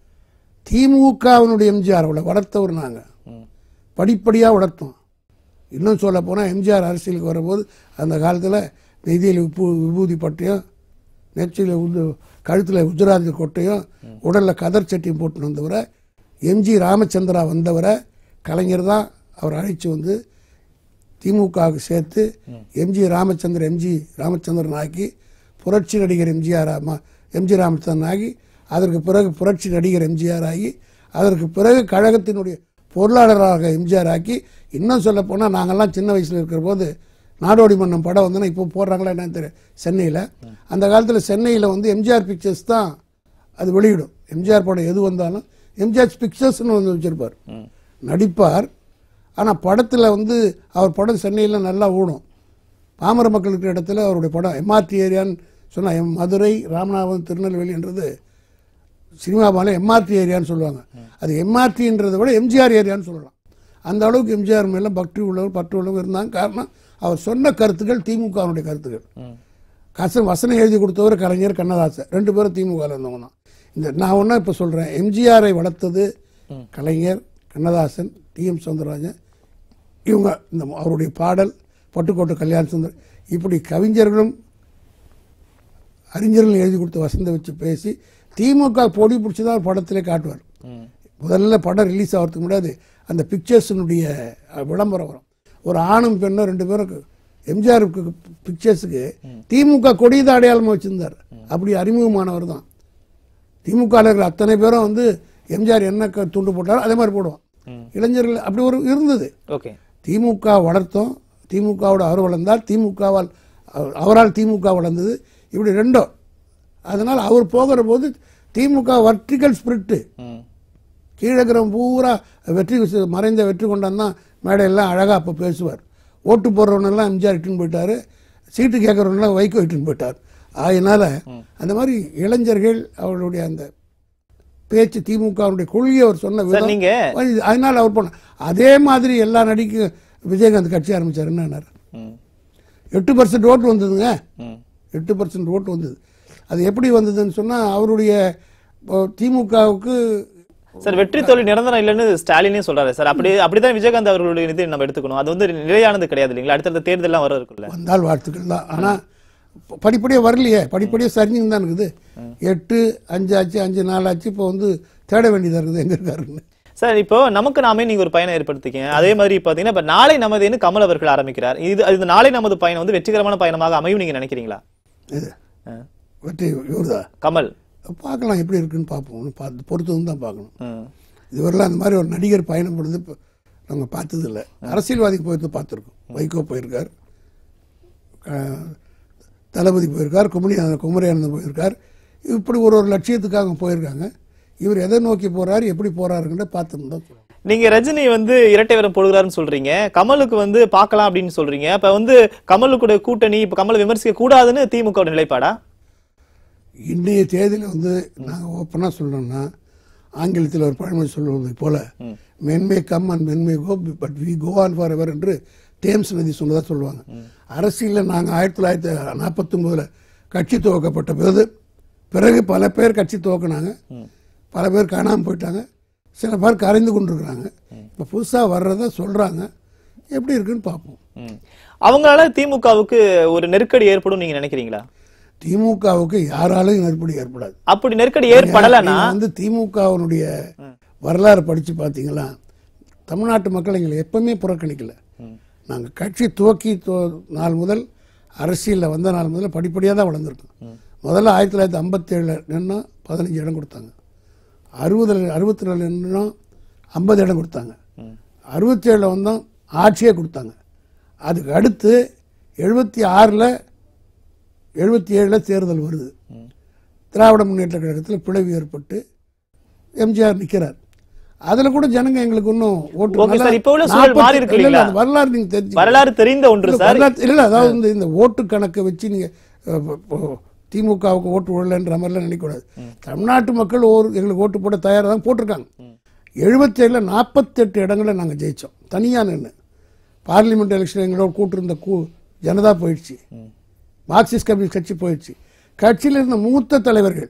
திமுகவினுடைய எம்ஜிஆர் அவளை வளர்த்தவர் நாங்கள் ம். படிப்படியாக வளர்த்தோம் இன்னும் சொல்ல போனால் எம்ஜிஆர் அரசியலுக்கு வரும்போது அந்த காலத்தில் நெய்தியில் உப்பு விபூதி பட்டையும் நெற்றியில் உது கழுத்தில் குஜராத்தி கொட்டையும் உடலில் கதர் சட்டியும் போட்டு வந்தவரை எம்ஜி ராமச்சந்திரா வந்தவரை கலைஞர் தான் அவர் அழைச்சி வந்து திமுகவுக்கு சேர்த்து எம்ஜி ராமச்சந்திரன் எம்ஜி ராமச்சந்திரன் ஆக்கி புரட்சி நடிகர் எம்ஜிஆர் ஆமா- எம்ஜி ராமச்சந்திரன் ஆகி அதற்கு பிறகு புரட்சி நடிகர் எம்ஜிஆர் ஆகி அதற்கு பிறகு கழகத்தினுடைய பொருளாளராக எம்ஜிஆர் ஆக்கி இன்னும் சொல்ல போனால் நாங்கள்லாம் சின்ன வயசில் இருக்கிற போது நாடோடி மன்னம் படம் வந்தோன்னா இப்போ போடுறாங்களா என்னன்னு தெரியும் சென்னையில் அந்த காலத்தில் சென்னையில் வந்து எம்ஜிஆர் பிக்சர்ஸ் தான் அது வெளியிடும் எம்ஜிஆர் படம் எது வந்தாலும் எம்ஜிஆர் பிக்சர்ஸ்னு வந்து வச்சிருப்பார் நடிப்பார் ஆனால் படத்தில் வந்து அவர் படம் சென்னையில் நல்லா ஓடும் பாமர மக்கள் இருக்கிற இடத்துல அவருடைய படம் எம்ஆர்டி ஏரியான்னு சொன்னால் எம் மதுரை ராமநாதபுரம் திருநெல்வேலின்றது சினிமா பாலம் எம்ஆர்டி ஏரியான்னு சொல்லுவாங்க அது எம்ஆர்டின்றதை விட எம்ஜிஆர் ஏரியான்னு சொல்லலாம் அந்த அளவுக்கு எம்ஜிஆர் மேலே பக்தி உள்ளவர் பற்று உள்ளவர் இருந்தாங்க காரணம் அவர் சொன்ன கருத்துக்கள் திமுகவுடைய கருத்துக்கள் கச வசனம் எழுதி கொடுத்தவர் கலைஞர் கண்ணதாசன் ரெண்டு பேரும் திமுகவில் இருந்தவங்க தான் இந்த நான் ஒன்றா இப்போ சொல்கிறேன் எம்ஜிஆரை வளர்த்தது கலைஞர் கண்ணதாசன் டி எம் சௌந்தரராஜன் இவங்க இந்த அவருடைய பாடல் பட்டுக்கோட்டை கல்யாண சுந்தர் இப்படி கவிஞர்களும் அறிஞர்கள் எழுதி கொடுத்த வசந்த வச்சு பேசி திமுக பொடி பிடிச்சி தான் படத்திலே காட்டுவார் முதல்ல படம் ரிலீஸ் ஆகிறதுக்கு முன்னாடி அந்த பிக்சர்ஸினுடைய விளம்பரம் வரும் ஒரு ஆணும் பெண்ணும் ரெண்டு பேரும் எம்ஜிஆர் பிக்சர்ஸுக்கு திமுக கொடியத அடையாளமாக வச்சிருந்தார் அப்படி அறிமுகமானவர் தான் திமுக இருக்கிற அத்தனை பேரும் வந்து எம்ஜிஆர் என்ன க- துண்டு போட்டாரோ அதே மாதிரி போடுவான் இளைஞர்கள் அப்படி ஒரு இருந்தது ஓகே திமுக வளர்த்தோம் திமுகவோட அவர் வளர்ந்தார் திமுகவால் அவர்- அவரால் திமுக வளர்ந்தது இப்படி ரெண்டோ அதனால் அவர் போகிற போது திமுக வர்டிகல் ஸ்பிரிட்டு ம். கீழே இருக்கிறவன் பூரா வெற்றி விசு- மறைந்த வெற்றி கொண்டான் தான் மேடையெல்லாம் அழகாக அப்போ பேசுவார் ஓட்டு போடுறவனெல்லாம் எம்ஜிஆர் இட்டுன்னு போயிட்டாரு சீட்டு கேட்குறவனெல்லாம் வைகோ இட்டுன்னு போயிட்டார் அதனால அந்த மாதிரி இளைஞர்கள் அவர்களுடைய அந்த பேச்சு திமுகவுடைய கொள்கையை அவர் சொன்ன சார் விதம் நீங்க அது- அதனால அவர் போன அதே மாதிரி எல்லா நடிக்கும் விஜயகாந்த் கட்சி ஆரம்பிச்சார் என்ன ம். எட்டு பர்சன்ட் ஓட்டு வந்ததுங்க ம். எட்டு பர்சன்ட் ஓட்டு வந்தது அது எப்படி வந்ததுன்னு சொன்னால் அவருடைய இப்போ திமுகவுக்கு சார் வெற்றி தோல்வி நிரந்தரம் இல்லைன்னு ஸ்டாலினே சொல்றாரு சார் அப்படி அப்படிதான் விஜயகாந்த் அவர்களுடைய நிதி நம்ம எடுத்துக்கணும் அது வந்து நிலையானது கிடையாது இல்லைங்களா அடுத்தடுத்த தேர்தல்லாம் வர இருக்குல்ல வந்தால் வாழ்த்துக்கள் தான் ஆனால் படிப்படியாக வரலையே படிப்படியாக சரிஞ்சுன்னு தான் இருக்குது எட்டு அஞ்சு ஆச்சு அஞ்சு நாலு ஆச்சு இப்போ வந்து தேட வேண்டியதாக இருக்குது எங்கே இருக்காருன்னு சார் இப்போ நமக்கு நாமே நீங்க ஒரு பயணம் ஏற்படுத்திக்கங்க அதே மாதிரி பாத்தீங்கன்னா இப்ப நாளை நமதுன்னு கமல் அவர்கள் ஆரம்பிக்கிறார் இது இது நாளை நமது பயணம் வந்து வெற்றிகரமான பயணமாக அமையும் நீங்க நினைக்கிறீங்களா இது ஆ. வெற்றி இவர்தா கமல் பார்க்கலாம் எப்படி இருக்குன்னு பார்ப்போம் ஒன்றும் பார்த்து பொறுத்து வந்து தான் பார்க்கணும் ம். இதுவரைலாம் அந்த மாதிரி ஒரு நடிகர் பயணம் பண்ணுறது இப்போ நம்ம பார்த்ததில்ல அரசியல்வாதிக்கு போயிட்டு பார்த்துருக்கோம் வைகோ போயிருக்கார் அஹ், தளபதி போயிருக்கார் குமரி குமரியானந்தன் போயிருக்கார் இப்படி ஒரு ஒரு லட்சியத்துக்காக போயிருக்காங்க இவர் எதை நோக்கி போறாரு எப்படி போறாருங்கிற பார்த்துன்னு தான் சொல்லணும் நீங்க ரஜினி வந்து இரட்டை வரம் போடுகிறாருன்னு சொல்றீங்க கமலுக்கு வந்து பார்க்கலாம் அப்படின்னு சொல்றீங்க அப்ப வந்து கமலுக்கு கூட்டணி இப்ப கமலை விமர்சிக்க கூடாதுன்னு திமுக நிலைப்பாடா இன்றைய தேதியில் வந்து நாங்கள் ஓப்பனாக சொல்லணும்னா ஆங்கிலத்தில் ஒரு பழமொழி சொல்வதை போல men may come and men may go but we go on for ever என்று டேம்ஸ் நதி சொன்னதாக சொல்லுவாங்க அரசியலில் நாங்கள் ஆயிரத்தி தொள்ளாயிரத்தி நாற்பத்தொம்போதில் கட்சி துவக்கப்பட்ட போது பிறகு பல பேர் கட்சி துவக்கினாங்க பல பேர் காணாமல் போயிட்டாங்க சில பேர் கரைந்து கொண்டிருக்கிறாங்க இப்போ புதுசாக வர்றதை சொல்கிறாங்க எப்படி இருக்குன்னு பார்ப்போம் ம். அவங்களால திமுகவுக்கு ஒரு நெருக்கடி ஏற்படும் நீங்க நினைக்கிறீங்களா திமுகவுக்கு யாராலும் நெருக்கடி ஏற்படாது அப்படி நெருக்கடி ஏற்படலைன்னா நீங்க வந்து திமுகவினுடைய வரலாறு படிச்சு பார்த்தீங்களா தமிழ்நாட்டு மக்கள் எங்களை எப்பவுமே புறக்கணிக்கல நாங்க கட்சி துவக்கி துவ- நாள் முதல் அரசியலில் வந்த நாள் முதல்ல படிப்படியாக தான் வளர்ந்துருக்கோம் முதல்ல ஆயிரத்தி தொள்ளாயிரத்தி ஐம்பத்தேழில் நின்னா பதினஞ்சு இடம் கொடுத்தாங்க அறுபதுல அறுபத்தி நாலு நின்னோம் ஐம்பது இடம் கொடுத்தாங்க அறுபத்தேழில் வந்தோம் ஆட்சியே கொடுத்தாங்க அதுக்கு அடுத்து எழுபத்தி ஆறில் எழுபத்தி ஏழில் தேர்தல் வருது திராவிட முன்னேற்ற கழகத்தில் பிளவு ஏற்பட்டு எம்ஜிஆர் நிற்கிறார் அதில் கூட ஜனங்க எங்களுக்கு இன்னும் ஓட்டு Okay நல்லா- sir, இப்ப உள்ள சூழல் மாறி இருக்கு இல்ல, இல்ல, இல்லைங்களா? அந்த வரலாறு நீங்க தெரிஞ்சு வரலாறு தெரிந்த ஒன்று சார் இல்ல அதாவது வந்து இந்த ஓட்டு கணக்கை வச்சு நீங்க அஹ், இப்போ திமுகவுக்கு ஓட்டு விடலன்ற மாதிரிலாம் நினைக்கக்கூடாது தமிழ்நாட்டு மக்கள் ஒரு எங்களுக்கு ஓட்டு போட தயாராக தான் போட்டிருக்காங்க எழுபத்தேழில் நாற்பத்தெட்டு இடங்களை நாங்கள் ஜெயித்தோம் தனியாக நின்று பார்லிமெண்ட் எலெக்ஷன் எங்களோட கூட்டிருந்த கூ ஜனதா போயிடுச்சு மார்க்சிஸ்ட் கம்யூனிஸ்ட் கட்சி போயிடுச்சு கட்சியில் இருந்த மூத்த தலைவர்கள்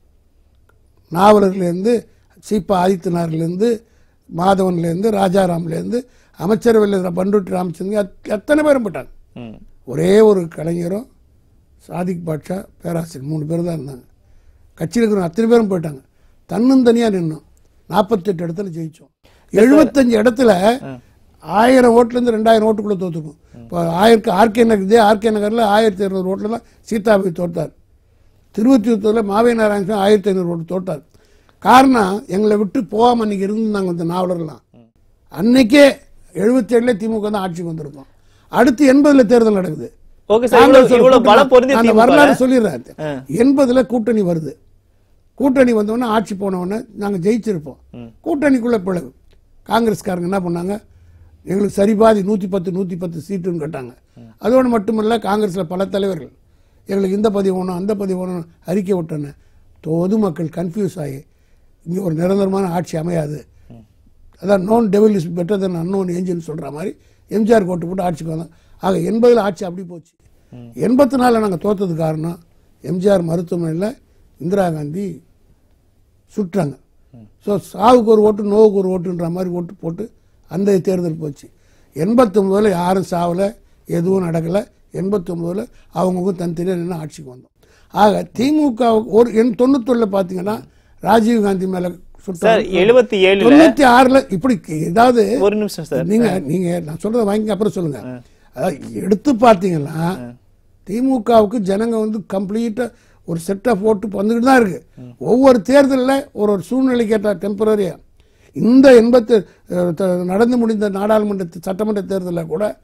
நாவலர்லேருந்து சீபா ஆதித்யநாத்லேருந்து மாதவன்லேருந்து ராஜாராம்லேருந்து அமைச்சரவையில் இருக்கிற பண்ருட்டி ராமச்சந்திரன் அத்- எத்தனை பேரும் போயிட்டாங்க ம். ஒரே ஒரு கலைஞரும் சாதிக் பாட்ஷா பேராசிரியர் மூணு பேர் தான் இருந்தாங்க கட்சியில் இருக்கிற அத்தனை பேரும் போயிட்டாங்க தன்னும் தனியாக நின்னோம் நாற்பத்தெட்டு இடத்துல ஜெயிச்சோம் எழுபத்தஞ்சு இடத்துல ஆயிரம் ஓட்டுலேருந்து ரெண்டாயிரம் ஓட்டுக்குள்ளே தோத்துக்கும் இப்போ ஆயிரக்கு ஆர்கே நகர் இதே ஆர்கே நகரில் ஆயிரத்தி இரநூறு ஓட்டில் தான் சீதாபதி தோற்றார் திருவத்தியூத்தூரில் மாவே நாராயணசாமி ஆயிரத்தி ஐநூறு ஓட்டு தோட்டார் காரணம் எங்களை விட்டு போகாமல் அன்றைக்கி இருந்தாங்க இந்த நாவலர்லாம் அன்னைக்கே எழுபத்தேழுல திமுக தான் ஆட்சிக்கு வந்திருக்கோம் அடுத்து எண்பதுல தேர்தல் நடக்குது ஓகே சார் காங்கிரஸ் இவ்வளவு ஒரு இவ்வளவு கூட்டணி- பலம் பொருந்திய நான் அந்த திமுக வரலாறு சொல்லிடுறேன் ஆ. எண்பதுல கூட்டணி வருது கூட்டணி வந்தோடனே ஆட்சி போனவொடனே நாங்க ஜெயிச்சிருப்போம் கூட்டணிக்குள்ள பிளவு காங்கிரஸ்காரங்க என்ன பண்ணாங்க எங்களுக்கு சரிபாதி நூத்தி பத்து நூத்தி பத்து சீட்டுன்னு கேட்டாங்க அதோடு மட்டுமல்ல காங்கிரஸ்ல பல தலைவர்கள் எங்களுக்கு இந்த பதிவு வேணும் அந்த பதிவு வேணும் அறிக்கை விட்டோன்னு பொதுமக்கள் கன்ஃபியூஸ் ஆகி இங்க ஒரு நிரந்தரமான ஆட்சி அமையாது அதான் known devil is better than unknown ஏஞ்சல்னு சொல்ற மாதிரி எம்ஜிஆர் கோட்டு போட்டு ஆட்சிக்கு வந்தோம் ஆக எண்பதுல ஆட்சி அப்படி போச்சு எண்பத்தி நாலில் நாங்கள் தோத்தது காரணம் எம்ஜிஆர் மருத்துவமனையில் இந்திரா காந்தி சுட்டாங்க ஸோ சாவுக்கு ஒரு ஓட்டு நோவுக்கு ஒரு ஓட்டுன்ற மாதிரி ஓட்டு போட்டு அந்த தேர்தல் போச்சு எண்பத்தொம்போதில் யாரும் சாவலை எதுவும் நடக்கலை எண்பத்தொம்போதில் அவங்கவுங்க தனித்தனியாக நின்று ஆட்சிக்கு வந்தோம் ஆக திமுக ஒரு எண் தொண்ணூத்தொன்னில் பார்த்தீங்கன்னா ராஜீவ் காந்தி மேலே சார் சுட்டாங்க எழுபத்தி ஏழுல தொண்ணூத்தி ஆறுல இப்படி ஏதாவது ஒரு நிமிஷம் சார் நீங்க நீங்க நான் சொல்றத வாங்கி அப்புறம் சொல்லுங்க அதாவது எடுத்து பார்த்தீங்கன்னா திமுகவுக்கு ஜனங்க வந்து கம்ப்ளீட்டா ஒரு செட் ஆஃப் ஓட்டு வந்துக்கிட்டு தான் இருக்கு ஒவ்வொரு தேர்தலில் ஒரு ஒரு சூழ்நிலை கேட்டா டெம்பரரியா இந்த எண்பத்து அஹ், த- நடந்து முடிந்த நாடாளுமன்ற சட்டமன்ற தேர்தலில் கூட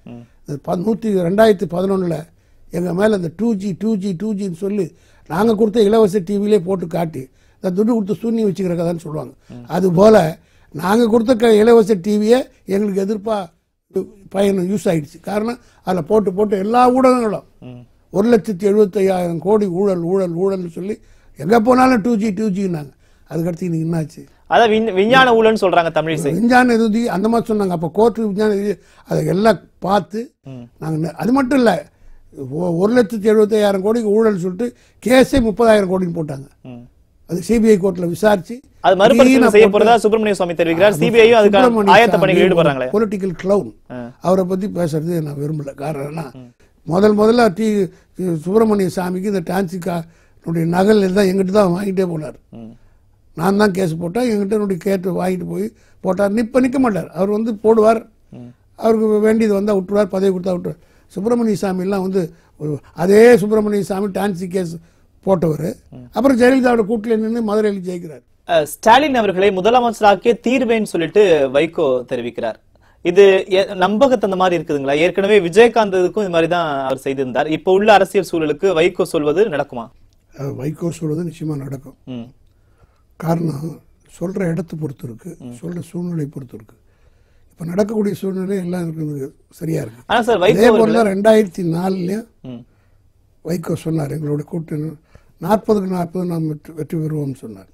இந்த ப நூற்றி ரெண்டாயிரத்தி பதினொன்றில் எங்கள் மேலே இந்த two G two G two ஜின்னு சொல்லி நாங்கள் கொடுத்த இலவச டிவிலே போட்டு காட்டி இந்த துட்டு கொடுத்து சூன்யம் வச்சுக்கிற கதைன்னு சொல்லுவாங்க அதுபோல் நாங்கள் கொடுத்த க இலவச டிவியை எங்களுக்கு எதிர்ப்பாக பயன் யூஸ் ஆயிடுச்சு காரணம் அதில் போட்டு போட்டு எல்லா ஊடகங்களும் ஒரு லட்சத்தி எழுபத்தையாயிரம் கோடி ஊழல் ஊழல் ஊழல்னு சொல்லி எங்கே போனாலும் டூ ஜி டூ ஜின்னாங்க அதுக்கடுத்து இன்னைக்கு என்னாச்சு அதான் விஞ்- விஞ்ஞான ஊழல்னு சொல்றாங்க தமிழிசை விஞ்ஞான எதுதி அந்த மாதிரி சொன்னாங்க அப்போ கோர்ட்டு விஞ்ஞான எதுதி அதை எல்லாம் பார்த்து நாங்கள் அது மட்டும் இல்லை ஒரு லட்சத்தி எழுபத்தையாயிரம் கோடிக்கு ஊழல் சொல்லிட்டு கேஸே முப்பதாயிரம் கோடின்னு போட்டாங்க ம். அது சிபிஐ கோர்ட்டில் விசாரிச்சு அது மறுபரிசீலனை செய்ய போறதா சுப்பிரமணிய சுவாமி தெரிவிக்கிறார் சிபிஐயும் அதுக்கான ஆயத்த பணிகள் ஈடுபடுறாங்களே பொலிட்டிக்கல் கிளவுன் ஆ. அவரை பத்தி பேசுறது நான் விரும்பல காரணம் என்ன முதல் முதல்ல டி சுப்பிரமணிய சாமிக்கு இந்த டான்சிக்கானுடைய நகல் தான் எங்கிட்ட தான் வாங்கிட்டே போனார் ம். நான் தான் கேஸ் போட்டேன் எங்கிட்ட என்னுடைய கேட்டு வாங்கிட்டு போய் போட்டார் நிப்ப நிற்க மாட்டார் அவர் வந்து போடுவார் அவருக்கு வேண்டியது வந்தால் விட்டுருவார் பதவி கொடுத்தா விட்டுருவார் சுப்பிரமணிய சாமிலாம் வந்து ஒரு- அதே சுப்பிரமணிய சாமி டான்சி கேஸ் போட்டவர் அப்புறம் ஜெயலலிதாவோட கூட்டில் நின்று மதுரையில் ஜெயிக்கிறார் அஹ், ஸ்டாலின் அவர்களை முதலமைச்சராக்கிய தீர்வேன்னு சொல்லிட்டு வைகோ தெரிவிக்கிறார் இது எ- நம்பகத்தந்த மாதிரி இருக்குதுங்களா ஏற்கனவே விஜயகாந்துக்கும் இது மாதிரி தான் அவர் செய்திருந்தார் இப்ப உள்ள அரசியல் சூழலுக்கு வைகோ சொல்வது நடக்குமா அது வைகோ சொல்வது நிச்சயமாக நடக்கும் ம். காரணம் சொல்கிற இடத்தை பொறுத்து இருக்கு சொல்கிற சூழ்நிலை பொறுத்து இருக்கு இப்போ நடக்கக்கூடிய சூழ்நிலை எல்லாம் இருக்குது சரியா இருக்கு ஆனா சார் வைகோ அதே அவர்கள் போல தான் ரெண்டாயிரத்தி நாலுலயும் ம். வைகோ சொன்னார் எங்களோட கூட்டணி நாற்பதுக்கு நாற்பது நாம் வெற்றி வெற்றி பெறுவோம்னு சொன்னார்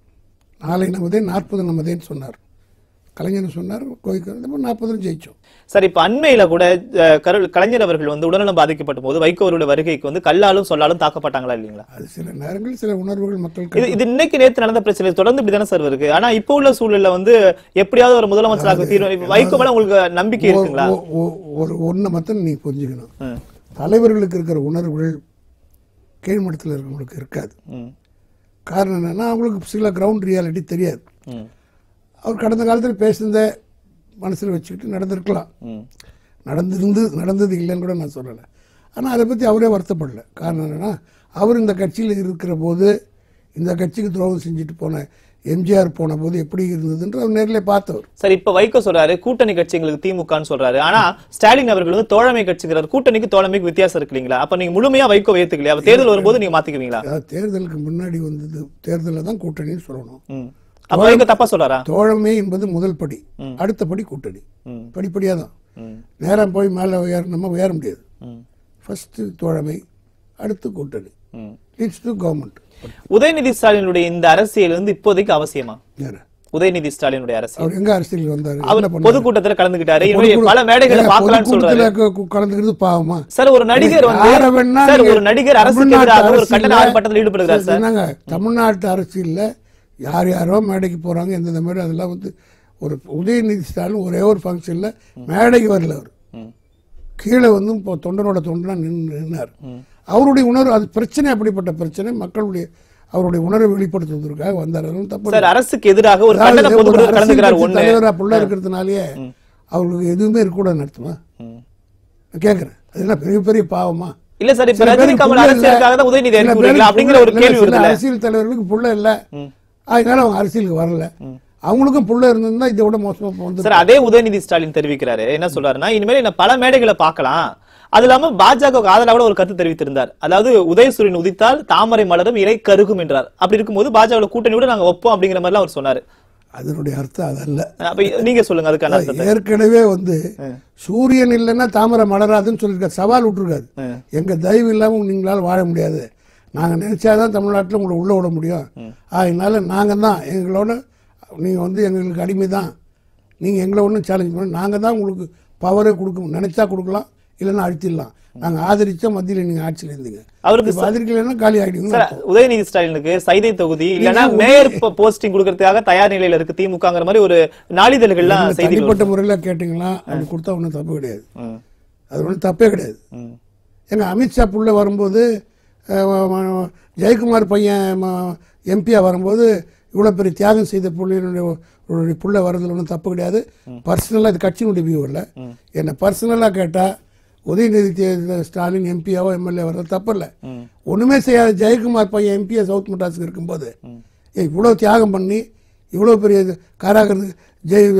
நாளை நமதே நாற்பது நமதேன்னு சொன்னார் கலைஞர் சொன்னார் கோவிக்கோ நாற்பதும் ஜெயிச்சோம் சார் இப்ப அண்மையில கூட அஹ், கரு- கலைஞர் அவர்கள் வந்து உடல்நலம் பாதிக்கப்பட்ட போது வைகோ அவருடைய வருகைக்கு வந்து கல்லாலும் சொல்லாலும் தாக்கப்பட்டாங்களா இல்லீங்களா அது சில நேரங்களில் சில உணர்வுகள் மக்கள் இது இது இன்னைக்கு நேத்து நடந்த பிரச்சனை தொடர்ந்து இப்படிதானே சார் இருக்கு ஆனா இப்ப உள்ள சூழல்ல வந்து எப்படியாவது ஒரு முதலமைச்சராக தீர்வு இப்ப வைகோ மேல உங்களுக்கு நம்பிக்கை இருக்குங்களா ஒ- ஒ- ஒரு ஒன்றை மட்டும் நீ புரிஞ்சுக்கணும் ம். தலைவர்களுக்கு இருக்கிற உணர்வுகள் கீழ்மட்டத்தில் இருக்கிறவங்களுக்கு இருக்காது ம். காரணம் என்னன்னா அவங்களுக்கு சில கிரவுண்ட் ரியாலிட்டி தெரியாது ம். அவர் கடந்த காலத்தில் பேசுனதை மனசில் வச்சுக்கிட்டு நடந்திருக்கலாம் ம். நடந்திருந்து நடந்தது இல்லைன்னு கூட நான் சொல்லலை ஆனால் அதை பற்றி அவரே வருத்தப்படல காரணம் என்னன்னா அவர் இந்த கட்சியில் இருக்கிற போது இந்த கட்சிக்கு துரோகம் செஞ்சுட்டு போன எம்ஜிஆர் போன போது எப்படி இருந்ததுன்ற அவர் நேரிலே பார்த்தவர் சார் இப்ப வைகோ சொல்றாரு கூட்டணி கட்சிங்களுக்கு திமுகன்னு சொல்றாரு ஆனா ஸ்டாலின் அவர்கள் வந்து தோழமை கட்சிங்கிறார் கூட்டணிக்கு தோழமைக்கு வித்தியாசம் இருக்கு இல்லீங்களா அப்ப நீங்க முழுமையா வைகோ ஏத்துக்கலையா அப்ப தேர்தல் வரும்போது நீங்க மாத்திக்குவீங்களா அதாவது தேர்தலுக்கு முன்னாடி வந்தது தேர்தலில் தான் கூட்டணின்னு சொல்லணும் ம். அப்ப வைகோ தப்பா சொல்றாரா தோழமை என்பது முதல் படி அடுத்த படி கூட்டணி ம். படிப்படியாக தான் ம். நேரம் போய் மேலே உயர நம்ம உயர முடியாது ம். ஃபர்ஸ்ட் தோழமை அடுத்து கூட்டணி ம். லீட்ஸ் டு கவர்மெண்ட் உதயநிதி ஸ்டாலினுடைய இந்த அரசியல் வந்து இப்போதைக்கு அவசியமா யாரு உதயநிதி ஸ்டாலினுடைய அரசியல் அவர் எங்க அரசியல் வந்தாரு அவர் என்ன பண்ணாரு? பொதுக்கூட்டத்துல கலந்துகிட்டாரு இனிமே பொதுக்கூட- பல மேடைகளை ஏன் பார்க்கலாம்னு சொல்றாரு பொதுக்கூட்டத்துல கு- கலந்துக்கிறது பாவமா சார் ஒரு நடிகர் வந்து யாரை வேணா சார் நீங்க ஒரு நடிகர் அரசுக்கு தமிழ்நாட்டு எதிராக ஒரு அரசியல்ல- கண்டன ஆர்ப்பாட்டத்தில் ஈடுபடுகிறார் சார் என்னங்க தமிழ்நாட்டு அரசியல்ல யார் யாரோ மேடைக்கு போறாங்க எந்தெந்த மேடை அதெல்லாம் வந்து ஒரு உதயநிதி ஸ்டாலின் ஒரே ஒரு ஃபங்க்ஷன்ல மேடைக்கு வரல அவர் ம். கீழே வந்து இப்போ தொண்டனோட தொண்டனா நின்று நின்னார் அவருடைய உணர்வு அது பிரச்சனை அப்படிப்பட்ட பிரச்சனை மக்களுடைய அவருடைய உணர்வை வெளிப்படுத்துவதற்காக வந்தார் அதெல்லாம் தப்பு சார் அரசுக்கு எதிராக ஒரு அதாவது கண்டன ஒரு பொதுக்கூட்டத்தில் அரசியல் கலந்துக்கிறார் கட்சி ஒண்ணு தலைவரா புள்ள இருக்கிறதுனாலயே அவங்களுக்கு எதுவுமே இருக்கக்கூடாது நடத்துமா ம். நான் கேட்கறேன் அது என்ன பெரிய பெரிய பாவமா இல்ல சார் இப்ப சில ரஜினி பேருக்கு கமல் புள்ள இல்ல. அரசியலுக்காக தான் உதயநிதி சில இறக்கி பேருக்கு விடுறீங்களா அப்படிங்கிற ஒரு புள்ள கேள்வி இல்ல. சில வருதுல்ல அரசியல் தலைவர்களுக்கு புள்ள இல்ல அதனால அவங்க அரசியலுக்கு வரல அவங்களுக்கும் புள்ள இருந்திருந்தா இதை விட மோசமா வந்து சார் அதே உதயநிதி ஸ்டாலின் தெரிவிக்கிறாரு என்ன சொல்றாருன்னா இனிமேல் என்ன பல மேடைகளை பார்க்கலாம் அது இல்லாம பாஜக ஆதரவு கூட ஒரு கருத்து தெரிவித்திருந்தார் அதாவது உதயசூரியன் உதித்தால் தாமரை மலரும் இறை கருகும் என்றார் அப்படி இருக்கும்போது பாஜக கூட்டணியோட நாங்க வைப்போம் அப்படிங்கிற மாதிரி அவர் சொன்னாரு அதனுடைய அர்த்தம் அதல்ல அப்ப நீங்க சொல்லுங்க அதுக்கான அர்த்தத்தை ஏற்கனவே வந்து சூரியன் இல்லைன்னா தாமரை மலராதுன்னு சொல்லியிருக்காரு சவால் விட்டுருக்காரு ம். எங்க தயவு இல்லாம நீங்களால வாழ முடியாது நாங்க நினைச்சாதான் தமிழ்நாட்டில் உங்களை உள்ள விட முடியும் அதனால நாங்க தான் எங்களோட நீங்க வந்து எங்களுக்கு அடிமை தான் நீங்க எங்களை ஒன்றும் சேலஞ்ச் பண்ண நாங்க தான் உங்களுக்கு பவரே கொடுக்க நினைச்சா கொடுக்கலாம் இல்லைன்னா அழிச்சிடலாம் நாங்க ஆதரிச்சா மத்தியில நீங்க ஆட்சியில் இருந்தீங்க அவருக்கு இப்ப ஆதரிக்கலைன்னா காலி ஆகிடுவீங்க சார் உதயநிதி ஸ்டாலினுக்கு சைதை தொகுதி இல்லைன்னா நீங்க மேயர் போஸ்டிங் கொடுக்கறதுக்காக தயார் நிலையில இருக்கு திமுகங்கிற மாதிரி ஒரு நாளிதழ்கள்லாம் என்ன செய்தி தனிப்பட்ட முறையில் கேட்டிங்களா அப்படி கொடுத்தா ஒன்றும் தப்பு கிடையாது ம். அது ஒன்றும் தப்பே கிடையாது ம். எங்க அமித்ஷா புள்ள வரும்போது அஹ், ம- ம- ஜெயக்குமார் பையன் எம்பியா வரும்போது இவ்வளோ பெரிய தியாகம் செய்த புள்ளையினுடைய புள்ள வர்றதுல ஒன்றும் தப்பு கிடையாது பர்சனலாக இது கட்சியினுடைய வியூ இல்லை என்னை பர்சனலாக கேட்டால் உதயநிதி தே- ஸ்டாலின் எம்பியாவோ எம்எல்ஏ வர்றது தப்பு இல்லை ஒன்றுமே செய்யாத ஜெயக்குமார் பையன் எம்பியா சவுத் மெட்ராஸுக்கு இருக்கும்போது ஏய், இவ்வளோ தியாகம் பண்ணி இவ்வளோ பெரிய இது காராகிறது ஜெய்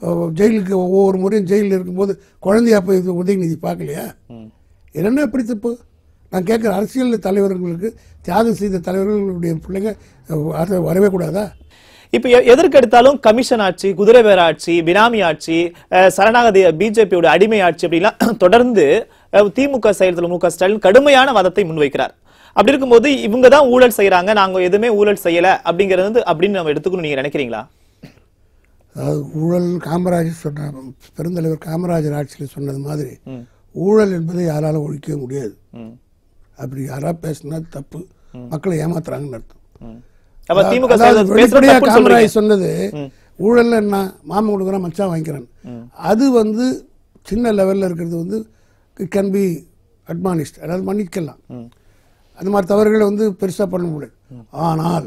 அஹ், ஜெயிலுக்கு ஒவ்வொரு முறையும் ஜெயிலில் இருக்கும்போது குழந்தையா போய் இது உதயநிதி பார்க்கலையா ம். என்னென்ன எப்படி தப்பு நான் கேட்குற அரசியல் தலைவர்களுக்கு தியாகம் செய்த தலைவர்களுடைய பிள்ளைங்க அஹ், அது வரவே கூடாதா இப்ப எ- எதற்கு எடுத்தாலும் கமிஷன் ஆட்சி குதிரை பேர ஆட்சி பினாமி ஆட்சி அஹ், சரணாகதி பிஜேபியோட அடிமை ஆட்சி அப்படிலாம் தொடர்ந்து அஹ், திமுக செயல் மு க ஸ்டாலின் கடுமையான வாதத்தை முன்வைக்கிறார் அப்படி இருக்கும்போது இவங்க தான் ஊழல் செய்யறாங்க நாங்க எதுவுமே ஊழல் செய்யல அப்படிங்கறது வந்து அப்படின்னு நம்ம எடுத்துக்கணும் நீங்க நினைக்கிறீங்களா அதாவது ஊழல் காமராஜர் சொன்ன பெருந்தலைவர் காமராஜர் ஆட்சியில் சொன்னது மாதிரி ம். ஊழல் என்பதை யாராலும் ஒழிக்கவே முடியாது ம். அப்படி யாரா பேசினா தப்பு மக்களை ஏமாத்துறாங்கன்னு அர்த்தம் ம். அப்ப திமுக அதாவது செயல் பேசுறது வெளிப்படையா தப்புன்னு சொல்றீங்க. காமராஜ் சொன்னது ஊழல்ல என்ன மாமன் கொடுக்குறான் மச்சான் வாங்கிக்கிறான் அது வந்து சின்ன லெவல்ல இருக்கிறது வந்து இட் கேன் பி அட்மானிஸ்ட் அதாவது மன்னிக்கலாம் ம். அந்த மாதிரி தவறுகளை வந்து பெருசா பண்ண முடியாது ஆனால்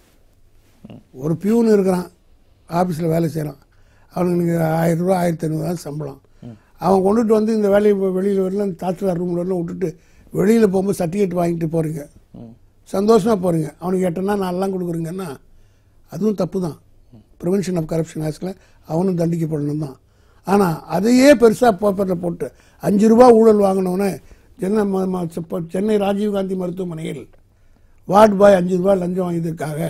ஒரு பியூன் இருக்கிறான் ஆபீஸ்ல வேலை செய்கிறான் அவனுக்கு ஆயிரம் ரூபா ஆயிரத்தி ஐநூறுவா சம்பளம் அவன் கொண்டுட்டு வந்து இந்த வேலையை வெளியில் வரலாம் தாசில்தார் ரூம்ல வரலாம் விட்டுட்டு வெளியில் போகும்போது சர்டிஃபிகேட் வாங்கிட்டு போறீங்க சந்தோஷமா போறீங்க அவனுக்கு எட்டனா நாலெல்லாம் கொடுக்குறீங்கன்னா அதுவும் தப்பு தான் ப்ரிவென்ஷன் ஆஃப் கரப்ஷன் ஆக்டில் அவனும் தண்டிக்கப்படணும் தான் ஆனால் அதையே பெருசாக பேப்பரில் போட்டு அஞ்சு ரூபா ஊழல் வாங்கினவனே சென்னை ம- ம- இப்ப சென்னை ராஜீவ்காந்தி மருத்துவமனையில் வார்டு பாய் அஞ்சு ரூபா லஞ்சம் வாங்கியதற்காக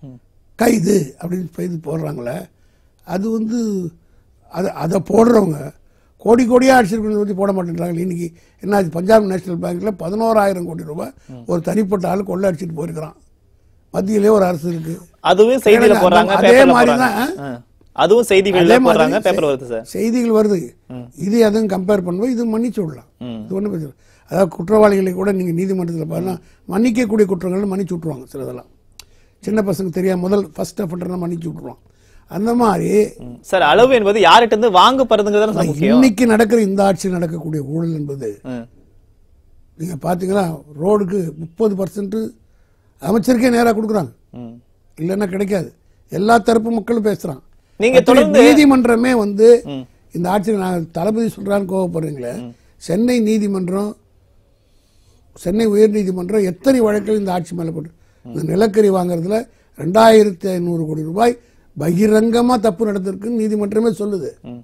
கைது அப்படின்னு செய்து போடுறாங்களே அது வந்து அதை அதை போடுறவங்க கோடி கோடியாக அடிச்சிருக்கணும் பற்றி போட மாட்டேன்றாங்க இன்னைக்கு என்னாச்சு பஞ்சாப் நேஷனல் பேங்க்ல பதினோராயிரம் கோடி ரூபாய் ஒரு தனிப்பட்ட ஆள் கொள்ளை அடிச்சிட்டு போயிருக்கிறான் மத்தியிலே ஒரு அரசு இருக்கு அதுவும் செய்தியில எனக்கு போடுறாங்க அதே பேப்பர்ல மாதிரி போடுறாங்க தான், ஆ. அதுவும் செய்திகள்ல அதே மாதிரி போடுறாங்க பேப்பர் செய்- வருது சார் செய்திகள் வருது இது அதுவும் கம்பேர் பண்ணும்போது இது மன்னிச்சு விடலாம் ம். இது ஒன்றும் பிரச்சனை இல்லை. அதாவது குற்றவாளிகளை கூட நீங்கள் நீதிமன்றத்தில் பார்த்தா மன்னிக்கக்கூடிய குற்றங்கள் மன்னிச்சு விட்ருவாங்க சிலதெல்லாம் சின்ன பசங்க தெரியாம முதல் ஃபர்ஸ்ட் அஃபண்டர்லாம் மன்னிச்சு விட்ருவாங்க அந்த மாதிரி ம். சார் அளவு என்பது யார்கிட்ட இருந்து வாங்க போறதுங்கிறது தான் முக்கியம் இன்னைக்கு நடக்கிற இந்த ஆட்சியில் நடக்கக்கூடிய ஊழல் என்பது ம். நீங்க பாத்தீங்களா ரோடுக்கு முப்பது பர்சன்ட் அமைச்சருக்கே நேரா கொடுக்குறாங்க ம். இல்லைன்னா கிடைக்காது எல்லா தரப்பு மக்களும் பேசுறான் நீங்க அப்படி தொடர்ந்து- நீதிமன்றமே வந்து ம். இந்த ஆட்சியில் நான் தளபதி சொல்றான்னு கோவப்படுறீங்களே சென்னை நீதிமன்றம் சென்னை உயர் நீதிமன்றம் எத்தனை வழக்குகள் இந்த ஆட்சி மேல போட்டு இந்த நிலக்கரி வாங்குறதுல ரெண்டாயிரத்தி ஐநூறு கோடி ரூபாய் பகிரங்கமா தப்பு நடந்திருக்குன்னு நீதிமன்றமே சொல்லுது ம்.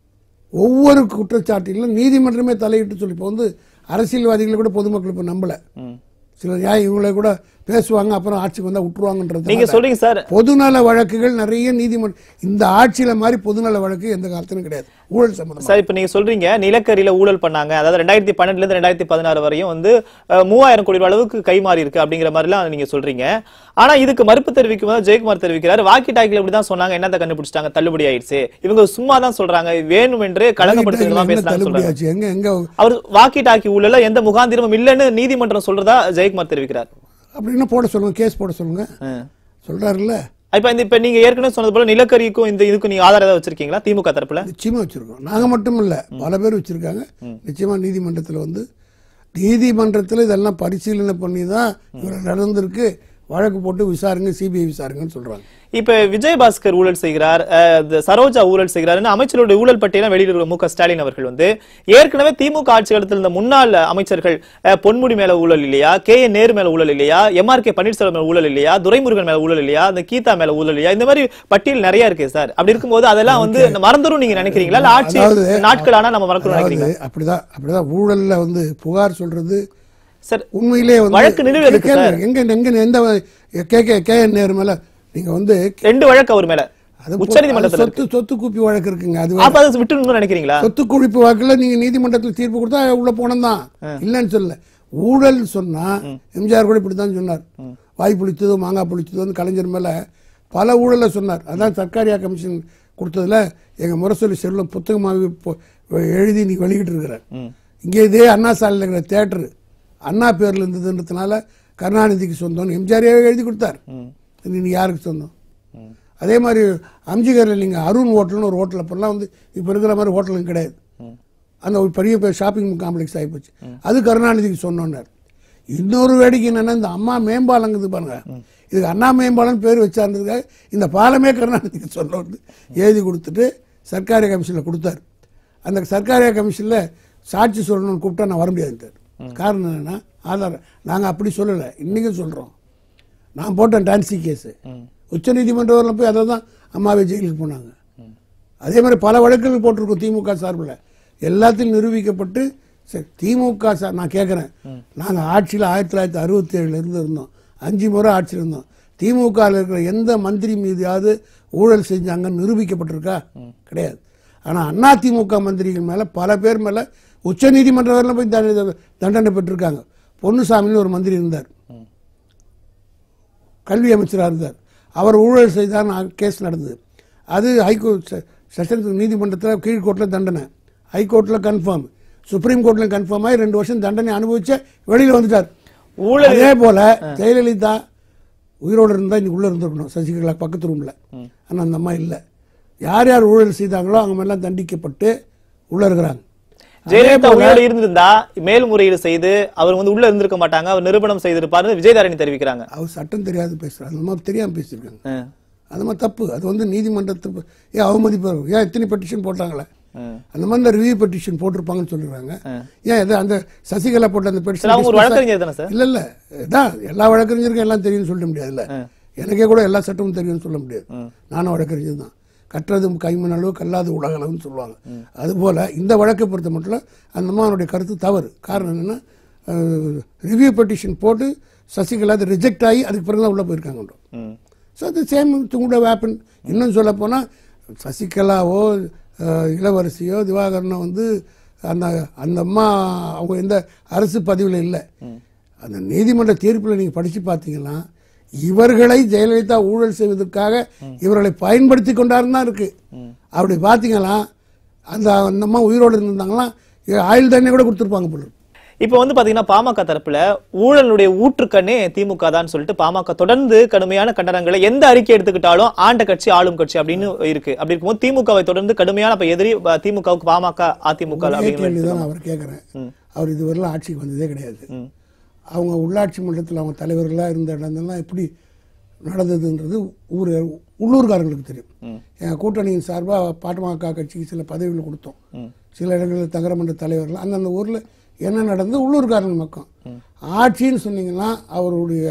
ஒவ்வொரு குற்றச்சாட்டிலும் நீதிமன்றமே தலையிட்டு சொல்லி இப்போ வந்து அரசியல்வாதிகளை கூட பொதுமக்கள் இப்போ நம்பல ம். சில நியாயம் இவங்களை கூட பேசுவாங்க அப்புறம் ஆட்சிக்கு வந்தா விட்டுருவாங்கன்றது நீங்க சொல்றீங்க சார் பொதுநல வழக்குகள் நிறைய நீதிமன்றம் இந்த ஆட்சியில மாதிரி பொதுநல வழக்கு எந்த காலத்திலும் கிடையாது ஊழல் சம்பந்தமா சார் இப்ப நீங்க சொல்றீங்க நிலக்கரியில ஊழல் பண்ணாங்க அதாவது ரெண்டாயிரத்தி பன்னெண்டுல இருந்து ரெண்டாயிரத்தி பதினாறு வரையும் வந்து அஹ், மூவாயிரம் கோடி ரூபாய் அளவுக்கு கை மாறி இருக்கு அப்படிங்கிற மாதிரிலாம் நீங்க சொல்றீங்க ஆனா இதுக்கு மறுப்பு தெரிவிக்கும் போது ஜெயக்குமார் தெரிவிக்கிறார் வாக்கி டாக்கில இப்படிதான் சொன்னாங்க என்னத்தை கண்டுபிடிச்சிட்டாங்க தள்ளுபடி ஆயிடுச்சு இவங்க சும்மா தான் சொல்றாங்க வேணும் என்று களங்கப்படுத்துறதா என்ன பேசுறாங்க தள்ளுபடி சொல்றாங்க ஆச்சு எங்க எங்க அவர் வாக்கி டாக்கி ஊழல எந்த முகாந்திரமும் இல்லைன்னு நீதிமன்றம் சொல்றதா ஜெயக்குமார் தெரிவிக்கிறார் அப்படின்னு போட சொல்லுங்க கேஸ் போட சொல்லுங்க ம். சொல்றாருல்ல இப்ப இந்த இப்ப நீங்க ஏற்கனவே சொன்னது போல நிலக்கரிக்கும் இந்த இதுக்கும் நீங்க ஆதாரம் ஏதாவது வச்சிருக்கீங்களா திமுக தரப்புல நிச்சயமா வச்சிருக்கோம் நாங்க மட்டும் இல்ல பல பேர் வச்சிருக்காங்க நிச்சயமா நீதிமன்றத்துல வந்து நீதிமன்றத்துல இதெல்லாம் பரிசீலனை பண்ணி தான் இவர் நடந்திருக்கு வழக்கு போட்டு விசாரிங்க சிபிஐ விசாரிங்கன்னு சொல்றாங்க இப்ப விஜயபாஸ்கர் ஊழல் செய்கிறார் அஹ், இந்த சரோஜா ஊழல் செய்கிறார்னு அமைச்சருடைய ஊழல் பட்டியலாம் வெளியிடுற மு க ஸ்டாலின் அவர்கள் வந்து ஏற்கனவே திமுக ஆட்சி காலத்தில் இருந்த முன்னாள் அமைச்சர்கள் அஹ், பொன்முடி மேல ஊழல் இல்லையா கே என் நேரு மேல ஊழல் இல்லையா எம் ஆர் கே பன்னீர்செல்வம் மேல ஊழல் இல்லையா துரைமுருகன் மேல ஊழல் இல்லையா அந்த கீதா மேல ஊழல் இல்லையா இந்த மாதிரி பட்டியல் நிறைய இருக்கு சார் அப்படி இருக்கும்போது அதெல்லாம் வந்து மறந்துரும் நீங்க நினைக்கிறீங்களா இல்ல ஆட்சி அதாவது- நாட்கள் ஆனா நம்ம மறக்கணும் அதாவது நினைக்கிறீங்களா அப்படிதான் அப்படிதான் ஊழல்ல வந்து புகார் சொல்றது சார் உண்மையிலே வந்து வழக்கு நிலுவையில் இருக்கு கேளுங்க, எங்க எங்க எந்த K K K N Nehru மேல நீங்க வந்து ரெண்டு வழக்கு அவர் மேல அது உச்ச நீதிமன்றத்துல சொத்து சொத்து குப்பி வழக்கு இருக்குங்க அது அப்ப அதை விட்டுணும்னு நினைக்கிறீங்களா சொத்து குவிப்பு வாக்குல நீங்க நீதிமன்றத்தில் தீர்ப்பு கொடுத்தா உள்ள போனதான் இல்லைன்னு சொல்லல ஊழல் சொன்னா எம்ஜிஆர் கூட இப்படித்தான் சொன்னார் வாய் புளிச்சதோ மாங்காய் புளிச்சதோன்னு கலைஞர் மேல பல ஊழலை சொன்னார் அதான் சர்க்காரியா கமிஷன் கொடுத்ததுல எங்க முரசொலி செல்வம் புத்தகமாக இப்போ எழுதி நீ வெளியிட்டு இருக்கிற இங்கே இதே அண்ணா சாலையில் இருக்கிற தேட்டரு அண்ணா பேர்ல இருந்ததுன்றதுனால கருணாநிதிக்கு சொந்தம்னு எம்ஜிஆரே எழுதி கொடுத்தார் இது நீ யாருக்கு சொந்தம் அதே மாதிரி அம்ஜிகரில் நீங்கள் அருண் ஹோட்டல்னு ஒரு ஹோட்டல் அப்பெல்லாம் வந்து இப்போ இருக்கிற மாதிரி ஹோட்டலும் கிடையாது அந்த ஒரு பெரிய பெரிய ஷாப்பிங் காம்ப்ளெக்ஸ் ஆகிப்போச்சு அது கருணாநிதிக்கு சொன்னோன்னார் இன்னொரு வேடிக்கை என்னன்னா இந்த அம்மா மேம்பாலங்குது பாருங்க இதுக்கு அண்ணா மேம்பாலம் பேர் வச்சாருன்றதுக்காக இந்த பாலமே கருணாநிதிக்கு சொன்னோன்னு எழுதி கொடுத்துட்டு சர்க்காரிய கமிஷனில் கொடுத்தாரு அந்த சர்க்காரிய கமிஷனில் சாட்சி சொல்லணும்னு கூப்பிட்டா நான் வர முடியாதுன்ட்டார் காரணம் என்னன்னா ஆதாரம் நாங்கள் அப்படி சொல்லலை இன்றைக்கும் சொல்கிறோம் நான் போட்டேன் டான்சி கேஸு உச்ச நீதிமன்றம் போய் அதை தான் அம்மாவே ஜெயிலுக்கு போனாங்க அதே மாதிரி பல வழக்குகள் போட்டிருக்கோம் திமுக சார்பில் எல்லாத்தையும் நிரூபிக்கப்பட்டு சரி திமுக சார் நான் கேட்குறேன் நாங்கள் ஆட்சியில் ஆயிரத்தி தொள்ளாயிரத்தி அறுபத்தி ஏழுல இருந்து இருந்தோம் அஞ்சு முறை ஆட்சியில் இருந்தோம் திமுகவில் இருக்கிற எந்த மந்திரி மீதியாவது ஊழல் செஞ்சாங்கன்னு நிரூபிக்கப்பட்டிருக்கா கிடையாது ஆனால் அதிமுக மந்திரிகள் மேலே பல பேர் மேலே உச்ச நீதிமன்ற வரல போய் தண்டனை தண்டனை பெற்றிருக்காங்க பொன்னுசாமின்னு ஒரு மந்திரி இருந்தார் கல்வி அமைச்சராக இருந்தார் அவர் ஊழல் செய்தார் கேஸ் நடந்தது அது ஹைகோர்ட் செ- செஷன்ஸ் நீதிமன்றத்தில் கீழ்கோர்ட்டில் தண்டனை ஹைகோர்ட்டில் கன்ஃபார்ம் சுப்ரீம் கோர்ட்டில் கன்ஃபார்ம் ஆகி ரெண்டு வருஷம் தண்டனை அனுபவிச்சு வெளியில் வந்துட்டார் ஊழல் அதே போல ஜெயலலிதா உயிரோடு இருந்தா இன்னைக்கு உள்ள இருந்திருக்கணும் சசிகலா பக்கத்து ரூம்ல ஆனா அந்த அம்மா இல்ல யார் யார் ஊழல் செய்தாங்களோ அவங்க எல்லாம் தண்டிக்கப்பட்டு உள்ள இருக்கிறாங்க ஜெயலலிதா உயிரோடு இருந்திருந்தா மேல்முறையீடு செய்து அவர் வந்து உள்ள இருந்திருக்க மாட்டாங்க அவர் நிரூபணம் செய்திருப்பாருன்னு விஜயதாரணி தெரிவிக்கிறாங்க அவர் சட்டம் தெரியாது பேசுறாங்க அந்த மாதிரி தெரியாம பேசியிருக்காங்க ஆ, அந்த மாதிரி தப்பு அது வந்து நீதிமன்றத்துக்கு ஏன் அவமதிப்பு ஏன் இத்தனை பெட்டிஷன் போட்டாங்களே ஆ. அந்த மாதிரி இந்த ரிவ்யூ பெட்டிஷன் போட்டிருப்பாங்கன்னு சொல்லிடுறாங்க ஏன் இது அந்த சசிகலா போட்ட அந்த சார் அவங்க ஒரு பெட்டிஷன் வழக்கறிஞர் தானே சார் இல்ல இல்ல இதான் எல்லா வழக்கறிஞருக்கும் எல்லாம் தெரியும்னு சொல்ல முடியாதுல்ல எனக்கே கூட எல்லா சட்டமும் தெரியும்னு சொல்ல முடியாது நானும் வழக்கறிஞர் தான் கற்றதும் கைமணளவு கல்லாது உலகளவுன்னு சொல்லுவாங்க அதுபோல இந்த வழக்கை பொறுத்த மட்டும் அந்த அம்மாவனுடைய கருத்து தவறு காரணம் என்னன்னா ரிவ்யூ பெட்டிஷன் போட்டு சசிகலா அது ரிஜெக்ட் ஆகி அதுக்கு பிறகு தான் உள்ள போயிருக்காங்க ம். ஸோ அது சேம் கூட வேப்பன் இன்னும் சொல்ல போனால் சசிகலாவோ அஹ், இளவரசியோ திவாகரனோ வந்து அந்த அந்த அம்மா அவங்க எந்த அரசு பதிவில் இல்லை அந்த நீதிமன்ற தீர்ப்பில் நீங்கள் படித்து பார்த்தீங்கன்னா இவர்களை ஜெயலலிதா ஊழல் செய்வதற்காக இவர்களை பயன்படுத்தி கொண்டாருன்னு தான் இருக்கு அப்படி பார்த்தீங்கன்னா அந்த அந்த அம்மா உயிரோடு இருந்திருந்தாங்கன்னா ஆயுள் தண்டனை கூட கொடுத்துருப்பாங்க போல இருக்கு. இப்போ வந்து பாத்தீங்கன்னா பாமக தரப்புல ஊழலுடைய ஊற்றுக்கண்ணே திமுக தான் சொல்லிட்டு பாமக தொடர்ந்து கடுமையான கண்டனங்களை எந்த அறிக்கை எடுத்துக்கிட்டாலும் ஆண்ட கட்சி ஆளும் கட்சி அப்படின்னு இருக்கு அப்படி இருக்கும்போது திமுகவை தொடர்ந்து கடுமையான இப்ப எதிரி ப- திமுகவுக்கு பாமக அதிமுக ஒரே அப்படிங்கிற கேள்வி தான் அவர் கேட்குறேன் அவர் இதுவரையிலும் ஆட்சிக்கு வந்ததே கிடையாது அவங்க உள்ளாட்சி மன்றத்தில் அவங்க தலைவர்களாக இருந்த இடங்கள்லாம் எப்படி நடந்ததுன்றது ஊர் உள்ளூர்காரங்களுக்கு தெரியும் எங்கள் கூட்டணியின் சார்பாக பாட்டமாக்கா கட்சிக்கு சில பதவிகள் கொடுத்தோம் சில இடங்களில் தகரமன்ற தலைவர்கள் அந்தந்த ஊரில் என்ன நடந்தது உள்ளூர்காரங்க மக்கள் ஆட்சின்னு சொன்னீங்கன்னா அவருடைய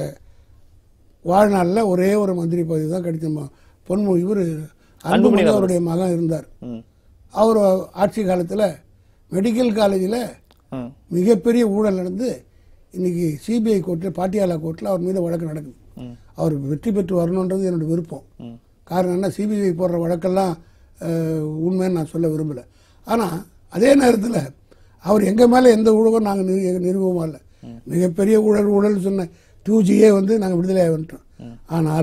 வாழ்நாளில் ஒரே ஒரு மந்திரி பதவி தான் கிடைச்ச ம- பொன்மொழி இவர் அன்புமணி அவருடைய மகன் இருந்தார் ம். அவர் ஆட்சி காலத்தில் மெடிக்கல் காலேஜில் ம். மிகப்பெரிய ஊழல் நடந்து இன்னைக்கு சிபிஐ கோர்ட்டில் பாட்டியாலா கோர்ட்டில் அவர் மீது வழக்கு நடக்குது அவர் வெற்றி பெற்று வரணுன்றது என்னோட விருப்பம் காரணம் என்ன சிபிஐ போடுற வழக்கெல்லாம் அஹ், உண்மைன்னு நான் சொல்ல விரும்பல ஆனால் அதே நேரத்தில் அவர் எங்கள் மேலே எந்த ஊழலும் நாங்கள் நிறுவமா இல்லை மிகப்பெரிய ஊழல் ஊழல் சொன்ன டூ ஜியே வந்து நாங்கள் விடுதலையாக வந்துட்டோம் ஆனால்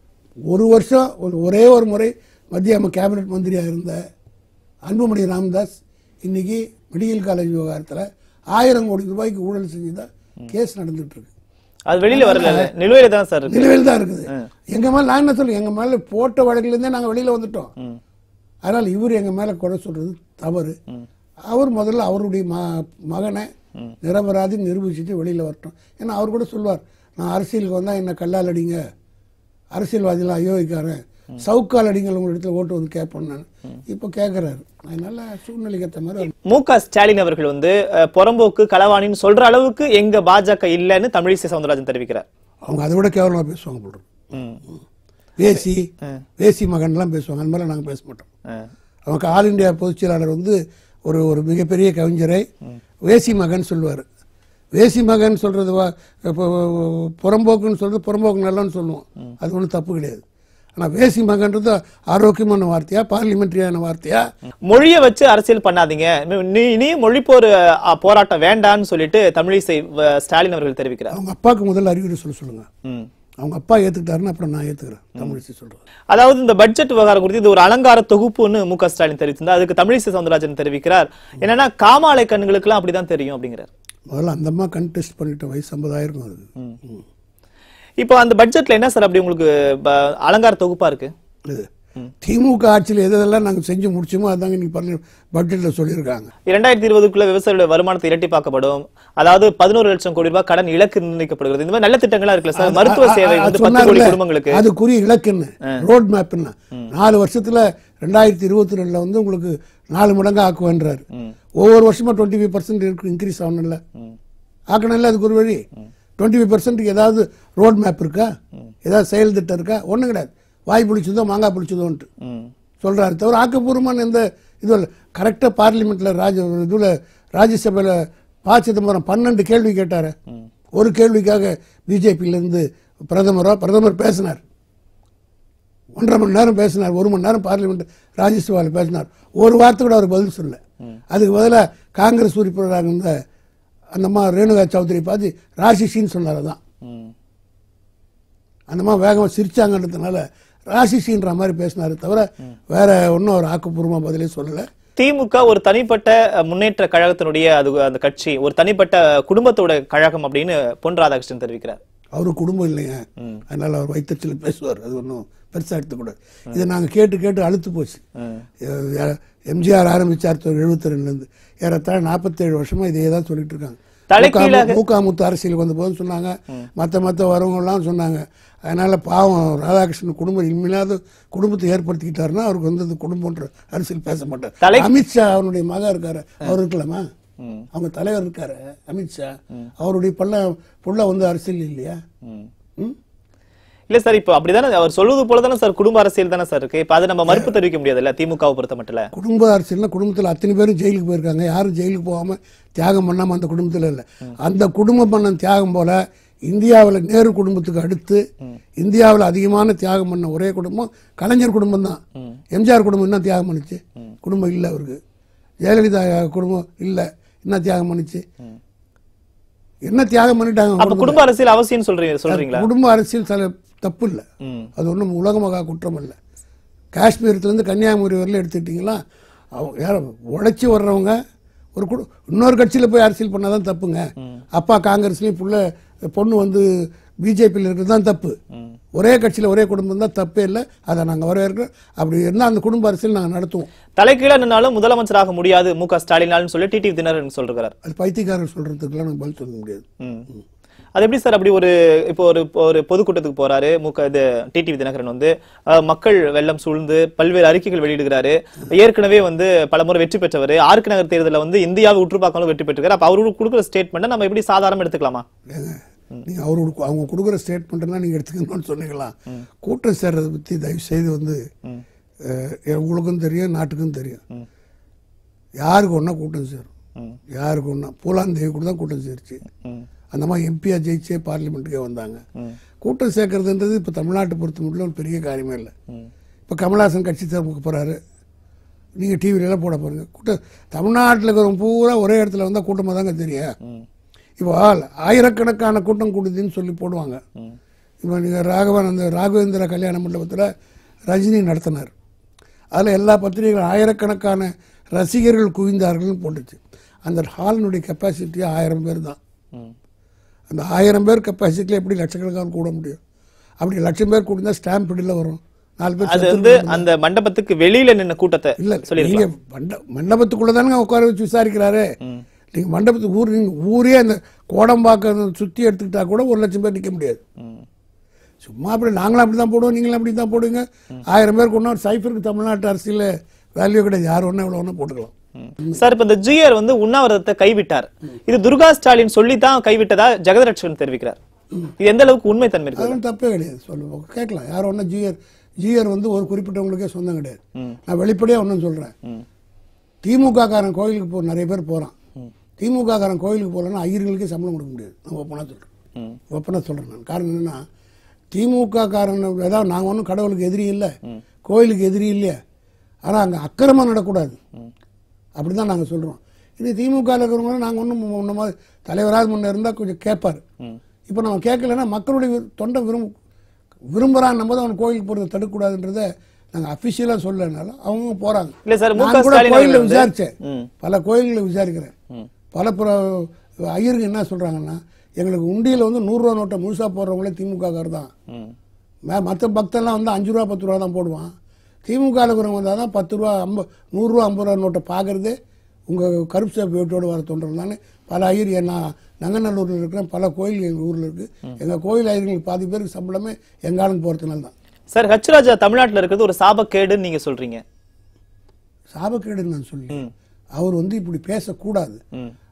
ஒரு வருஷம் ஒரு ஒரே ஒரு முறை மத்திய அம கேபினட் மந்திரியாக இருந்த அன்புமணி ராமதாஸ் இன்னைக்கு மெடிக்கல் காலேஜ் விவகாரத்தில் ஆயிரம் கோடி ரூபாய்க்கு ஊழல் செஞ்சுதான் கேஸ் நடந்துட்டு இருக்கு அது வெளியில வரல நிலுவையில தான் சார் இருக்கு நிலுவையில் தான் இருக்குது எங்க மேல நான் என்ன சொல்றேன் எங்க மேல போட்ட வழக்குல இருந்தே நாங்க வெளியில வந்துட்டோம் ம். அதனால இவர் எங்க மேல குறை சொல்றது தவறு அவர் முதல்ல அவருடைய ம- மகனை நிரபராதி நிரூபிச்சுட்டு வெளியில வரட்டும் ஏன்னா அவர் கூட சொல்வார் நான் அரசியலுக்கு வந்தா என்ன கல்லால் அடிங்க அரசியல்வாதிகள் அயோக்கிக்காரன் சவுக்கால் அடிங்கள் உங்க இடத்துல ஓட்டு வந்து கேட்பேன் நான் இப்போ கேட்கறாரு அதனால சூழ்நிலைக்கு ஏற்ற மாதிரி அவர் மு க ஸ்டாலின் அவர்கள் வந்து அஹ், புறம்போக்கு களவாணின்னு சொல்ற அளவுக்கு எங்க பாஜக இல்லைன்னு தமிழிசை சவுந்தரராஜன் தெரிவிக்கிறார் அவங்க அதை விட கேவலமா பேசுவாங்க போல இருக்கு. ம். வேசி வேசி மகன்லாம் பேசுவாங்க அந்த மாதிரிலாம் நாங்கள் பேச மாட்டோம் அஹ். நமக்கு ஆல் இந்தியா பொதுச் செயலாளர் வந்து ஒரு ஒரு மிகப்பெரிய கவிஞரை வேசி மகன் சொல்லுவார் வேசி மகன் சொல்றது வா- இப்போ புறம்போக்குன்னு சொல்றது புறம்போக்கு நல்லன்னு சொல்லுவோம் அது ஒன்றும் தப்பு கிடையாது ஆனால் வேசி மகன்றது ஆரோக்கியமான வார்த்தையா பார்லிமெண்ட்ரியான வார்த்தையா மொழியை வச்சு அரசியல் பண்ணாதீங்க நீ நீ மொழிப்போர் அஹ், போராட்டம் வேண்டான்னு சொல்லிட்டு தமிழிசை அஹ், ஸ்டாலின் அவர்கள் தெரிவிக்கிறார் அவங்க அப்பாவுக்கு முதல்ல அறிவுரை சொல்ல சொல்லுங்க ம். அவங்க அப்பா ஏற்றுக்கிட்டாருன்னு அப்புறம் நான் ஏற்றுக்கிறேன் தமிழிசை சொல்கிறேன் அதாவது இந்த பட்ஜெட் விவகாரம் குறித்து இது ஒரு அலங்கார தொகுப்புன்னு மு க ஸ்டாலின் தெரிவித்திருந்தார் அதுக்கு தமிழிசை சவுந்தரராஜன் தெரிவிக்கிறார் என்னன்னா காமாலை கண்ணுகளுக்கெல்லாம் அப்படிதான் தெரியும் அப்படிங்கிறார் முதல்ல அந்த அம்மா கண்டெஸ்ட் பண்ணிட்ட வயசு ஐம்பதாயிரம் அது ம். இப்போ அந்த பட்ஜெட்ல என்ன சார் அப்படி உங்களுக்கு ப- அலங்கார தொகுப்பா இருக்கு இது திமுக ஆட்சியில் எதெல்லாம் நாங்கள் செஞ்சு முடிச்சோமோ அதாங்க இன்னைக்கு பண்ணி பட்ஜெட்டில் சொல்லியிருக்காங்க இரண்டாயிரத்தி இருபதுக்குள்ள விவசாயியோட வருமானத்தை இரட்டிப்பாக்கப்படும் அதாவது பதினோரு லட்சம் கோடி ரூபாய் கடன் இலக்கு நிர்ணயிக்கப்படுகிறது இந்த மாதிரி நல்ல திட்டங்களா இருக்குல்ல சார் மருத்துவ சேவை அது வந்து பத்து கோடி சொன்னார்ல, குடும்பங்களுக்கு அதுக்குரிய இலக்குன்னு ரோட் மேப்னா நாலு வருஷத்துல ரெண்டாயிரத்தி இருபத்தி ரெண்டுல வந்து உங்களுக்கு நாலு மடங்கு ஆக்குவேன்றாரு ஒவ்வொரு வருஷமா டுவெண்ட்டி ஃபைவ் பர்சன்ட் இன்க்ரீஸ் ஆகணும்ல ஆக்கணும்ல அதுக்கு ஒரு வழி டுவெண்ட்டி ஃபைவ் பர்சன்ட்டுக்கு ஏதாவது ரோட் மேப் இருக்கா ஏதாவது செயல் திட்டம் இருக்கா ஒண்ணும் கிடையாது வாய் பிடிச்சதோ மாங்காய் பிடிச்சதோன்ட்டு ம். சொல்றாரு தவிர ஆக்கப்பூர்வமான எந்த இது கரெக்டாக பார்லிமெண்ட்ல ராஜ இதுல ராஜ்யசபையில் ப சிதம்பரம் பன்னெண்டு கேள்வி கேட்டாரு ஒரு கேள்விக்காக பிஜேபியில இருந்து பிரதமரோ பிரதமர் பேசினார் ஒன்றரை மணி நேரம் பேசினார் ஒரு மணி நேரம் பார்லிமெண்ட் ராஜ்யசபாவில் பேசினார் ஒரு வார்த்தை கூட அவர் பதில் சொல்லல அதுக்கு பதிலாக காங்கிரஸ் உறுப்பினராக இருந்த அந்த அம்மா ரேணுகா சௌத்ரி பார்த்து ராசிஷின்னு சொன்னார் அதான் ம். அந்த அம்மா வேகமாக சிரிச்சாங்கன்றதுனால ராசிஷின்ற மாதிரி பேசினாரு தவிர வேற ஒன்றும் ஒரு ஆக்கப்பூர்வமாக பதிலே சொல்லலை திமுக ஒரு தனிப்பட்ட அஹ், முன்னேற்ற கழகத்தினுடைய அது அந்த கட்சி ஒரு தனிப்பட்ட குடும்பத்தோட கழகம் அப்படின்னு பொன் ராதாகிருஷ்ணன் தெரிவிக்கிறார் அவரு குடும்பம் இல்லைங்க அதனால அவர் வைத்தறிச்சல் பேசுவார் அது ஒன்றும் பெருசாக எடுத்துக்கூடாது இதை நாங்கள் கேட்டு கேட்டு அழுத்து போச்சு ம். எ- எம்ஜிஆர் ஆரம்பிச்சார் எழுபத்தி ரெண்டுலேருந்து ஏறத்தாழ நாற்பத்தேழு வருஷமா இதே தான் சொல்லிட்டு இருக்காங்க தலைகீழாக- மூக்காமுத்து அரசியலுக்கு வந்த போது சொன்னாங்க மற்ற மற்ற வரவங்கலாம் சொன்னாங்க அதனால பாவம் ராதாகிருஷ்ணன் குடும்பம் இனிமையிலாத குடும்பத்தை ஏற்படுத்திக்கிட்டாருன்னா அவருக்கு வந்து அந்த குடும்பம்ன்ற அரசியல் பேச மாட்டார் தலை- அமித்ஷா அவருடைய மகன் இருக்காரு அவர் இருக்கலாமா ம். அவங்க தலைவர் இருக்காரு அமித்ஷா அவருடைய பள்ள புள்ள வந்து அரசியல் இல்லையா ம். ம்? இல்ல சார் இப்போ அப்படிதானே அவர் சொல்வது போல தானே சார் குடும்ப அரசியல் தானே சார் இருக்கு இப்ப அதை நம்ம மறுப்பு தெரிவிக்க முடியாதுல்ல திமுகவை பொறுத்த மட்டும் குடும்ப அரசியல்னா குடும்பத்தில் அத்தனை பேரும் ஜெயிலுக்கு போயிருக்காங்க யாரும் ஜெயிலுக்கு போகாம தியாகம் பண்ணாம அந்த குடும்பத்தில் இல்லை அந்த குடும்பம் பண்ண தியாகம் போல இந்தியாவில் நேரு குடும்பத்துக்கு அடுத்து இந்தியாவில் அதிகமான தியாகம் பண்ண ஒரே குடும்பம் கலைஞர் குடும்பம் தான் எம்ஜிஆர் குடும்பம் என்ன தியாகம் பண்ணுச்சு குடும்பம் இல்லை அவருக்கு ஜெயலலிதா குடும்பம் இல்லை என்ன தியாகம் பண்ணுச்சு என்ன தியாகம் பண்ணிட்டாங்க அவங்க அப்ப குடும்ப அரசியல் அவசியம் சொல்றீங்க சொல்றீங்களா குடும்ப அரசியல் சில தப்பு இல்லை ம். அது ஒன்றும் உலகமகா குற்றம் இல்லை காஷ்மீரத்துலேருந்து கன்னியாகுமரி வரல எடுத்துக்கிட்டிங்களா அவங்க யார உழைச்சி வர்றவங்க ஒரு குடு இன்னொரு கட்சியில் போய் அரசியல் பண்ணால் தான் தப்புங்க அப்பா காங்கிரஸ்லேயும் புள்ள பொண்ணு வந்து பிஜேபியில் இருக்கிறது தான் தப்பு ஒரே கட்சியில் ஒரே குடும்பம் தான் தப்பே இல்லை அதை நாங்கள் வரவேற்கிறோம் அப்படி இருந்தால் அந்த குடும்ப அரசியல் நாங்கள் நடத்துவோம் தலைகீழ நின்னாலும் முதலமைச்சராக முடியாது மு க ஸ்டாலினாலும் சொல்லி டிடிவி தினகரன் சொல்றாரு அது பைத்தியக்காரர் சொல்கிறதுக்கெல்லாம் நாங்கள் பதில் சொல்ல முடியாது ம். அது எப்படி சார் அப்படி ஒரு இப்போ ஒரு ஒரு பொதுக்கூட்டத்துக்கு போறாரு முக இது டிடிவி தினகரன் வந்து அஹ், மக்கள் வெள்ளம் சூழ்ந்து பல்வேறு அறிக்கைகள் வெளியிடுகிறாரு ஏற்கனவே வந்து பலமுறை வெற்றி பெற்றவர் ஆருக்கு நகர் தேர்தலில் வந்து இந்தியாவை உற்று பார்க்காமலும் வெற்றி பெற்றிருக்காரு அப்ப அவருக்கு கொடுக்குற ஸ்டேட்மெண்ட் நம்ம எப்படி சாதாரணமா எடுத்துக்கலாமா ஏங்க நீங்கள் அவருக்கு அவங்க கொடுக்குற ஸ்டேட்மெண்ட்லாம் நீங்கள் எடுத்துக்கணும்னு சொன்னீங்களா கூட்டம் சேர்றதை பற்றி தயவு செய்து வந்து அஹ், உங்களுக்கும் தெரியும் நாட்டுக்கும் தெரியும் யாருக்கு ஒன்றா கூட்டம் சேரும் யாருக்கு ஒன்றா பூலாந்தேவி கூட தான் கூட்டம் சேருச்சு ம். அந்த மாதிரி எம்பியா ஜெயிச்சே பார்லிமெண்ட்டுக்கே வந்தாங்க கூட்டம் சேர்க்கறதுன்றது இப்போ தமிழ்நாட்டை பொறுத்த மட்டும் ஒரு பெரிய காரியமே இல்லை இப்போ கமல்ஹாசன் கட்சி தேர்வுக்கு போகிறாரு நீங்கள் டிவிலலாம் போட போகிறீங்க கூட்டம் தமிழ்நாட்டில் இருக்கிறவங்க பூரா ஒரே இடத்துல வந்தால் கூட்டமாக தாங்க தெரியும் இப்போ ஆயிரக்கணக்கான கூட்டம் கூடுதுன்னு சொல்லி போடுவாங்க இப்போ நீங்கள் ராகவன் அந்த ராகவேந்திர கல்யாண மண்டபத்தில் ரஜினி நடத்தினார் அதில் எல்லா பத்திரிகைகளும் ஆயிரக்கணக்கான ரசிகர்கள் குவிந்தார்கள்னு போட்டுச்சு அந்த ஹாலினுடைய கெப்பாசிட்டி ஆயிரம் பேர் தான் ம். அந்த ஆயிரம் பேர் கெப்பாசிட்டியில் எப்படி லட்சக்கணக்கான கூட முடியும் அப்படி லட்சம் பேர் கூட்டினா ஸ்டாம்ப் பிடியில் வரும் நாலு பேர் அது செத்து வந்து அந்த மண்டபத்துக்கு வெளியில நின்ன கூட்டத்தை இல்ல சொல்லி நீங்க மண்ட மண்டபத்துக்குள்ள தானே உட்கார வச்சு விசாரிக்கிறாரு நீங்க மண்டபத்துக்கு ஊர் நீங்க ஊரே அந்த கோடம்பாக்கம் சுத்தி எடுத்துக்கிட்டா கூட ஒரு லட்சம் பேர் நிக்க முடியாது சும்மா அப்படி நாங்களும் அப்படி தான் போடுவோம் நீங்களும் அப்படி தான் போடுவீங்க ஆயிரம் பேர் கொண்டு சைஃபருக்கு தமிழ்நாட்டு அரசியல் வேல்யூ கிடையாது யார் ஒன்றா எவ்வளோ ஒன்றா போட்டுக்கலாம் சார் இப்ப இந்த ஜிஆர் வந்து உண்ணாவிரதத்தை கைவிட்டார் இது துர்கா ஸ்டாலின் சொல்லி தான் கைவிட்டதா ஜெகதரட்சகன் தெரிவிக்கிறார் இது எந்த அளவுக்கு உண்மை தன்மை இருக்கு அதெல்லாம் தப்பே கிடையாது சொல்லுவோம் கேட்கலாம் யார் ஒன்றா ஜிஆர் ஜிஆர் வந்து ஒரு குறிப்பிட்டவங்களுக்கே சொந்தம் கிடையாது நான் வெளிப்படையாக ஒன்றும் சொல்கிறேன் திமுக காரன் கோயிலுக்கு போ நிறைய பேர் போகிறான் திமுக காரன் கோயிலுக்கு போகலன்னா ஐயர்களுக்கே சம்பளம் கொடுக்க முடியாது நான் ஒப்பனாக சொல்கிறேன் ஒப்பனாக சொல்கிறேன் நான் காரணம் என்னன்னா திமுக காரன் ஏதாவது நாங்கள் ஒன்றும் கடவுளுக்கு எதிரி இல்லை கோயிலுக்கு எதிரி இல்லையா ஆனால் அங்கே அக்கிரமம் நடக்கூடாது அப்படி தான் நாங்கள் சொல்கிறோம் இது திமுக இருக்கிறவங்க நாங்கள் ஒன்றும் முன்ன மாதிரி தலைவராக முன்ன இருந்தால் கொஞ்சம் கேட்பார் இப்போ நம்ம கேட்கலன்னா மக்களுடைய விரு- தொண்டை விரும் விரும்புகிறான் நம்ம தான் அவன் கோயிலுக்கு போகிறத தடுக்கக்கூடாதுன்றதை நாங்கள் அஃபிஷியலாக சொல்லனால அவங்க போகிறாங்க இல்ல சார், மு க நான் கூட ஸ்டாலின் கோயிலில் அவர்கள் வந்து- விசாரித்தேன் ம். பல கோயில்களை விசாரிக்கிறேன் பல புற ஐயருங்க என்ன சொல்கிறாங்கன்னா எங்களுக்கு உண்டியில் வந்து நூறுரூவா நோட்டை முழுசாக போடுறவங்களே திமுக கார் தான் ம். மற்ற பக்தெல்லாம் வந்து அஞ்சு ரூபா பத்து ரூபா தான் போடுவான் திமுக இருக்கிறவங்க வந்தால் தான் பத்து ரூபா ஐம்பது நூறுரூவா ஐம்பது ரூபா நோட்டை பார்க்குறதே உங்கள் கருப்பு சேப்பு வீட்டோடு வர தோன்றது தானே பல ஐயர் நான் நங்கநல்லூரில் இருக்கிறேன் பல கோயில் எங்கள் ஊரில் இருக்குது எங்கள் கோயில் ஐயர்களுக்கு பாதி பேருக்கு சம்பளமே எங்காலும் போகிறதுனால தான் சார் ஹச் ராஜா தமிழ்நாட்டுல இருக்கிறது ஒரு சாபக்கேடுன்னு நீங்க சொல்றீங்க சாபக்கேடுன்னு நான் சொல்லி அவர் வந்து இப்படி பேசக்கூடாது ம்.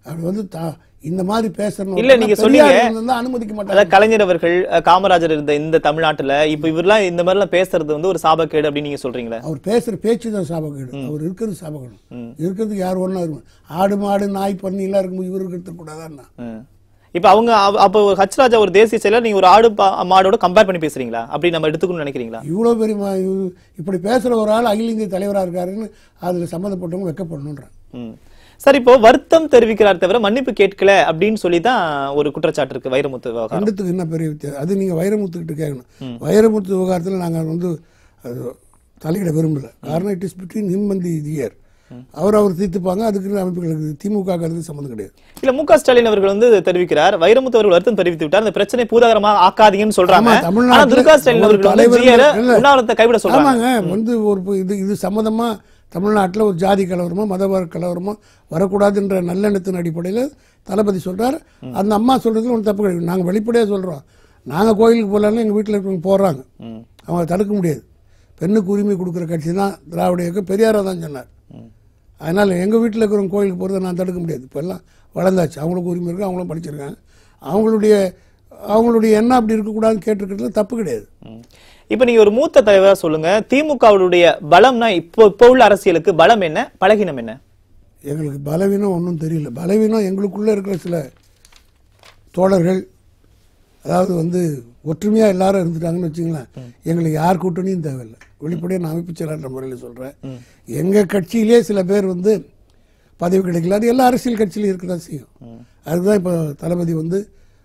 அவர் வந்து தா- இந்த மாதிரி பேசணும் இல்ல, நீங்க சொன்னீங்க. அனுமதிக்க மாட்டாங்க அதாவது கலைஞர் அவர்கள் அஹ், காமராஜர் இருந்த இந்த தமிழ்நாட்டுல இப்ப இவரெல்லாம் இந்த மாதிரி எல்லாம் பேசுறது வந்து ஒரு சாபக்கேடு அப்படின்னு நீங்க சொல்றீங்களா அவர் பேசுற பேச்சு தான் சாபகேடு அவர் இருக்கிறது சாபகேடு இருக்கிறதுக்கு யார் ஒன்றா இருக்கும் ஆடு மாடு நாய் பண்ணி எல்லாம் இருக்கும் இவர் இருக்கிறது கூடாதான் ம். இப்ப அவங்க அவ- அப்ப ஒரு ஹச் ராஜா ஒரு தேசிய செயலர் நீங்க ஒரு ஆடு பா- மாடோட கம்பேர் பண்ணி பேசுறீங்களா அப்படி நம்ம எடுத்துக்கணும்னு நினைக்கிறீங்களா இவ்வளோ பெரிய ம- இவ- இப்படி பேசுற ஒரு ஆள் அகில இந்திய தலைவராக இருக்காருன்னு அதுல சம்மந்தப்பட்டவங்க வெக்கப்படணுன்றான் ம். சார் இப்போ வருத்தம் தெரிவிக்கிறார் தவிர மன்னிப்பு கேட்கல அப்படின்னு சொல்லி தான் ஒரு குற்றச்சாட்டு இருக்கு வைரமுத்து விவகாரம் ரெண்டுத்துக்கு என்ன பெரிய வித்தியாசம் அது நீங்க வைரமுத்துக்கிட்ட கேட்கணும் வைரமுத்து விவகாரத்தில் நாங்கள் வந்து அது தலையிட விரும்பல காரணம் it is between him and the year அவர் அவர் தீர்த்துப்பாங்க அதுக்கு அமைப்புகளுக்கு திமுக அதுக்கு சம்மந்தம் கிடையாது இல்ல மு க ஸ்டாலின் அவர்கள் வந்து தெரிவிக்கிறார் வைரமுத்து அவர்கள் வருத்தம் தெரிவித்து விட்டார் அந்த பிரச்சனை பூதாகரமா ஆக்காதீங்கன்னு சொல்றாங்க ஆமா, ஆனா தமிழ்நாட்டுல துர்கா ஸ்டாலின் ஒரு அவர்கள் வந்து தலைவர் ஜியரை இல்ல. உண்ணாவிரத்தை கைவிட சொல்றாங்க ஆமாங்க வந்து ஒரு பு- இது இது சம்மந்தமா தமிழ்நாட்டில் ஒரு ஜாதி கலவரமோ மதவார கலவரமோ வரக்கூடாதுன்ற நல்லெண்ணத்தின் அடிப்படையில் தளபதி சொல்றார் அந்த அம்மா சொல்றதுல ஒன்றும் தப்பு கிடையாது நாங்கள் வெளிப்படையாக சொல்றோம் நாங்கள் கோயிலுக்கு போகலான்னு எங்கள் வீட்டில் இருக்கவங்க போடுறாங்க அவங்க தடுக்க முடியாது பெண்ணுக்கு உரிமை கொடுக்குற கட்சி தான் திராவிட இயக்கம் பெரியாரா தான் சொன்னார் அதனால் எங்கள் வீட்டில் இருக்கிறவங்க கோயிலுக்கு போகிறத நான் தடுக்க முடியாது இப்போ எல்லாம் வளர்ந்தாச்சு அவங்களுக்கு உரிமை இருக்குது அவங்களும் படிச்சிருக்காங்க அவங்களுடைய அவங்களுடைய எண்ணம் அப்படி இருக்கக்கூடாதுன்னு கேட்டிருக்கிறதுல தப்பு கிடையாது ம். இப்ப நீங்க ஒரு மூத்த தலைவரா சொல்லுங்க திமுகவுடைய பலம்னா இப்போ இப்போ உள்ள அரசியலுக்கு பலம் என்ன பலகீனம் என்ன எங்களுக்கு பலவீனம் ஒன்றும் தெரியல பலவீனம் எங்களுக்குள்ளே இருக்கிற சில தோழர்கள் அதாவது வந்து ஒற்றுமையாக எல்லாரும் இருந்துட்டாங்கன்னு வச்சுங்களேன் எங்களுக்கு யார் கூட்டணியும் தேவையில்லை வெளிப்படையாக நான் அமைப்பு செயலாளர் முறையில் சொல்கிறேன் எங்கள் கட்சியிலே சில பேர் வந்து பதவி கிடைக்கல அது எல்லா அரசியல் கட்சியிலையும் இருக்க தான் செய்யும் அதுதான் இப்போ தளபதி வந்து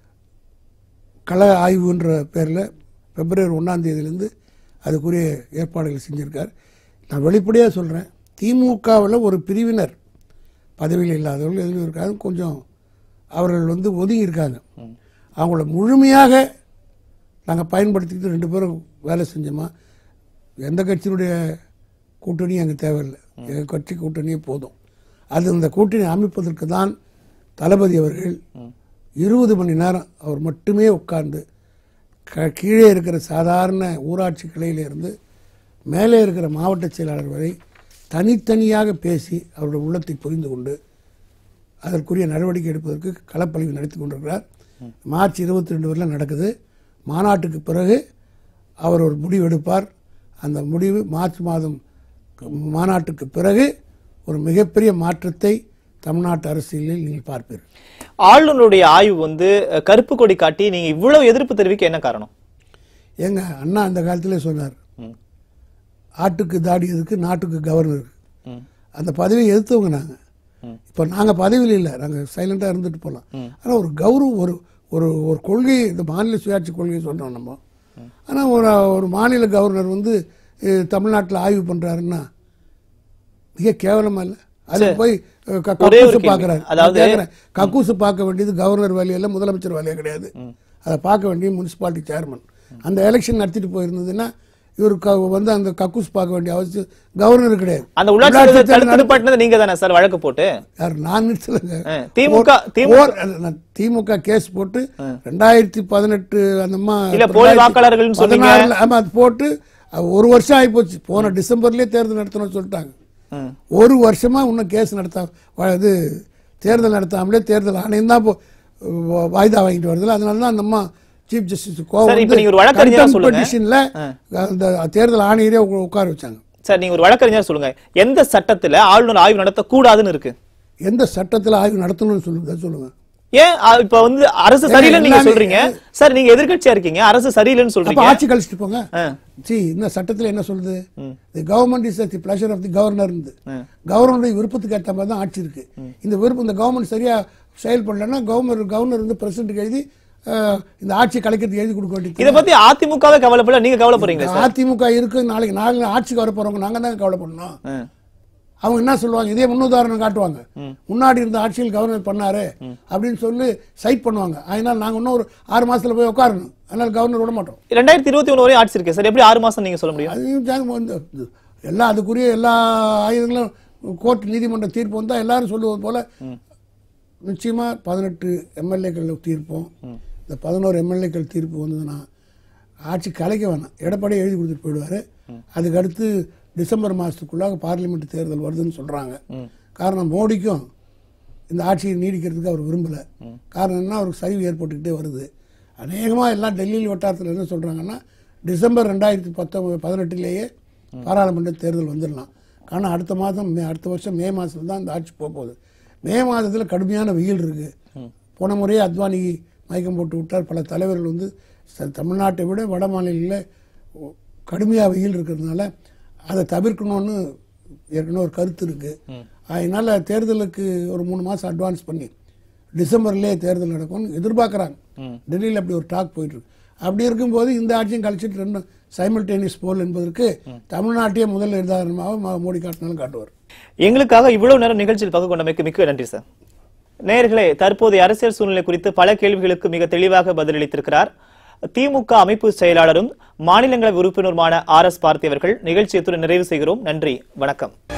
கள ஆய்வுன்ற பேரில் பிப்ரவரி ஒன்றாம் தேதியிலேருந்து அதுக்குரிய ஏற்பாடுகள் செஞ்சுருக்கார் நான் வெளிப்படையாக சொல்கிறேன் திமுகவில் ஒரு பிரிவினர் பதவியில் இல்லாதவர்கள் எதுலையும் இருக்காங்க கொஞ்சம் அவர்கள் வந்து ஒதுங்கி இருக்காங்க அவங்கள முழுமையாக நாங்கள் பயன்படுத்திக்கிட்டு ரெண்டு பேரும் வேலை செஞ்சோமா எந்த கட்சியினுடைய கூட்டணியும் எங்களுக்கு தேவையில்லை எங்கள் கட்சி கூட்டணியே போதும் அது இந்த கூட்டணி அமைப்பதற்கு தான் தளபதி அவர்கள் இருபது மணி நேரம் அவர் மட்டுமே உட்கார்ந்து க கீழே இருக்கிற சாதாரண ஊராட்சி கிளையிலிருந்து மேலே இருக்கிற மாவட்ட செயலாளர் வரை தனித்தனியாக பேசி அவருடைய உள்ளத்தை புரிந்து கொண்டு அதற்குரிய நடவடிக்கை எடுப்பதற்கு களப்பணிவு நடத்தி கொண்டிருக்கிறார் மார்ச் இருபத்தி ரெண்டு வரையில் நடக்குது மாநாட்டுக்கு பிறகு அவர் ஒரு முடிவு எடுப்பார் அந்த முடிவு மார்ச் மாதம் மாநாட்டுக்கு பிறகு ஒரு மிகப்பெரிய மாற்றத்தை தமிழ்நாட்டு அரசியலில் நீங்கள் பார்ப்பீர்கள் ஆளுநருடைய ஆய்வு வந்து அஹ், கருப்பு கொடி காட்டி நீங்க இவ்வளவு எதிர்ப்பு தெரிவிக்க என்ன காரணம் ஏங்க அண்ணா அந்த காலத்திலே சொன்னார் ம். ஆட்டுக்கு தாடி எதுக்கு நாட்டுக்கு கவர்னர் ம். அந்த பதவியை எதிர்த்தவங்க நாங்கள் ம். இப்போ நாங்கள் பதவியில் இல்லை நாங்கள் சைலண்டாக இருந்துட்டு போகலாம் ஆனால் ஒரு கௌரவம் ஒரு ஒரு ஒரு கொள்கை இந்த மாநில சுயாட்சி கொள்கையை சொல்கிறோம் நம்ம ஆனால் ஒரு ஒரு மாநில கவர்னர் வந்து தமிழ்நாட்டில் ஆய்வு பண்ணுறாருன்னா மிக கேவலமா இல்லை அது போய் அஹ், க- ஒரே ஒரு கக்கூசு கேள்வி. பார்க்குறாரு அதாவது- அதாவது கக்கூசு பார்க்க வேண்டியது கவர்னர் வேலையில முதலமைச்சர் வேலையே கிடையாது அதை பார்க்க வேண்டிய முனிசிபாலிட்டி சேர்மன் அந்த எலெக்ஷன் நடத்திட்டு போயிருந்ததுன்னா இவர் க- வந்து அந்த கக்கூஸ் பார்க்க வேண்டிய அவசியம் கவர்னர் கிடையாது அந்த உள்ளாட்சி உள்ளாட்சி தேர்தல் தேர்தல் தடுத்து நிப்பாட்டினது நீங்க தானே சார் வழக்கு போட்டு யார் நான் நிறுத்தலைங்க ஆ, திமுக திமுக போர் நான் திமுக கேஸ் போட்டு ரெண்டாயிரத்தி பதினெட்டு அந்த அம்மா இல்ல, போலி வாக்காளர்கள்னு சொன்னீங்க. பதினாறுல, ஆமா அது போட்டு அது ஒரு வருஷம் ஆகி போச்சு போன டிசம்பர்லயே தேர்தல் நடத்தணும்னு சொல்லிட்டாங்க ம். ஒரு வருஷமா இன்னும் கேஸ் நடத்த வ- இது தேர்தல் நடத்தாமலே தேர்தல் ஆணையம் தான் இப்போ வ- வாய்தா வாங்கிட்டு வருதுல அதனால தான் அந்த அம்மா சீஃப் ஜஸ்டிஸ் சரி, இப்ப நீங்க ஒரு வழக்கறிஞரா சொல்லுங்க. பெட்டிஷன்ல அந்த தேர்தல் ஆணையரே உட்கா- உட்கார வச்சாங்க சார் நீங்க ஒரு வழக்கறிஞர் சொல்லுங்க எந்த சட்டத்துல ஆளுநர் ஆய்வு நடத்த கூடாதுன்னு இருக்கு எந்த சட்டத்துல ஆய்வு நடத்தணும்னு சொல்லுங்க சொல்லுங்க ஏன் அ, இப்ப வந்து அரசு சரியில்லைன்னு நீங்க எல்லாமே- சொல்றீங்க சார் நீங்க எதிர்க்கட்சியா இருக்கீங்க அரசு சரியில்லைன்னு அப்ப சொல்றீங்க ஆட்சி கழிச்சிட்டு போங்க ஆ. சி இந்த சட்டத்துல என்ன சொல்லுது the government is the pleasure of the governor ஆ. கவர்னருடைய விருப்பத்துக்கு ஏற்ற மாதிரி தான் ஆட்சி இருக்கு இந்த விருப்பம் இந்த கவர்மெண்ட் சரியா செயல்படலைன்னா கவர்னர் கவர்னர் வந்து பிரசிடென்ட் எழுதி அஹ், இந்த ஆட்சி கலைக்கிறதுக்கு எழுதி கொடுக்க வேண்டியது இத பத்தி அதிமுகவே கவலைப்படல நீங்க கவலைப்படுறீங்களா சார் அதிமுக இருக்கு நாளைக்கு நாளைக்கு ஆட்சிக்கு வர போறவங்க நாங்க தான் கவலைப்படணும் ஆ. அவங்க என்ன சொல்லுவாங்க இதே முன்னுதாரணம் காட்டுவாங்க முன்னாடி இருந்த ஆட்சியில் கவர்னர் பண்ணாரு அப்படின்னு சொல்லி சைட் பண்ணுவாங்க அதனால நாங்க இன்னும் ஒரு ஆறு மாசத்துல போய் உட்காரணும் அதனால கவர்னர் விட மாட்டோம் ரெண்டாயிரத்தி இருபத்தி ஒண்ணு வரையும் ஆட்சி இருக்கு சார் எப்படி ஆறு மாசம் நீங்க சொல்ல முடியும் அதையும் ஜாங்க வந்து எல்லா அதுக்குரிய எல்லா ஆயுதங்களும் கோர்ட் நீதிமன்ற தீர்ப்பு வந்தால் எல்லாரும் சொல்லுவது போல நிச்சயமா பதினெட்டு எம்எல்ஏக்கள் தீர்ப்போம் இந்த பதினோரு எம்எல்ஏக்கள் தீர்ப்பு வந்ததுன்னா ஆட்சி கலைக்க வேணாம் எடப்பாடி எழுதி கொடுத்துட்டு போயிடுவாரு அதுக்கு அடுத்து டிசம்பர் மாதத்துக்குள்ளாக பார்லிமெண்ட் தேர்தல் வருதுன்னு சொல்றாங்க காரணம் மோடிக்கும் இந்த ஆட்சியை நீடிக்கிறதுக்கு அவர் விரும்பல காரணம் என்ன அவருக்கு சரிவு ஏற்பட்டுக்கிட்டே வருது அநேகமாக எல்லாம் டெல்லியில் வட்டாரத்தில் என்ன சொல்றாங்கன்னா டிசம்பர் ரெண்டாயிரத்தி பத்தொன்பது பதினெட்டுலேயே பாராளுமன்ற தேர்தல் வந்துடலாம் ஆனால் அடுத்த மாதம் மே அடுத்த வருஷம் மே மாதம் தான் இந்த ஆட்சி போக போகுது மே மாதத்தில் கடுமையான வெயில் இருக்கு போன முறையே அத்வானி மயக்கம் போட்டு விட்டார் பல தலைவர்கள் வந்து ச- தமிழ்நாட்டை விட வட மாநிலங்களில் கடுமையாக வெயில் இருக்கிறதுனால அதை தவிர்க்கணும்னு ஏற்கனவே ஒரு கருத்து இருக்கு அதனால தேர்தலுக்கு ஒரு மூணு மாசம் அட்வான்ஸ் பண்ணி டிசம்பர்லேயே தேர்தல் நடக்கும்னு எதிர்பார்க்குறாங்க டெல்லியில் அப்படி ஒரு டாக் போயிட்டு இருக்கு அப்படி இருக்கும்போது இந்த ஆட்சியும் கழிச்சிட்டு ரெண்டும் சைமல்டேனியஸ் போல் என்பதற்கு தமிழ்நாட்டையே முதல் உதாரணமாக ம- மோடி காட்டினாலும் காட்டுவார் எங்களுக்காக இவ்வளவு நேரம் நிகழ்ச்சியில் பங்கு கொண்டமைக்கு மிக்க நன்றி சார் நேயர்களே தற்போதைய அரசியல் சூழ்நிலை குறித்து பல கேள்விகளுக்கு மிக தெளிவாக பதிலளித்திருக்கிறார் திமுக அமைப்பு செயலாளரும் மாநிலங்களவை உறுப்பினருமான ஆர் எஸ் பார்த்தி அவர்கள் நிகழ்ச்சியத்துடன் நிறைவு செய்கிறோம் நன்றி வணக்கம்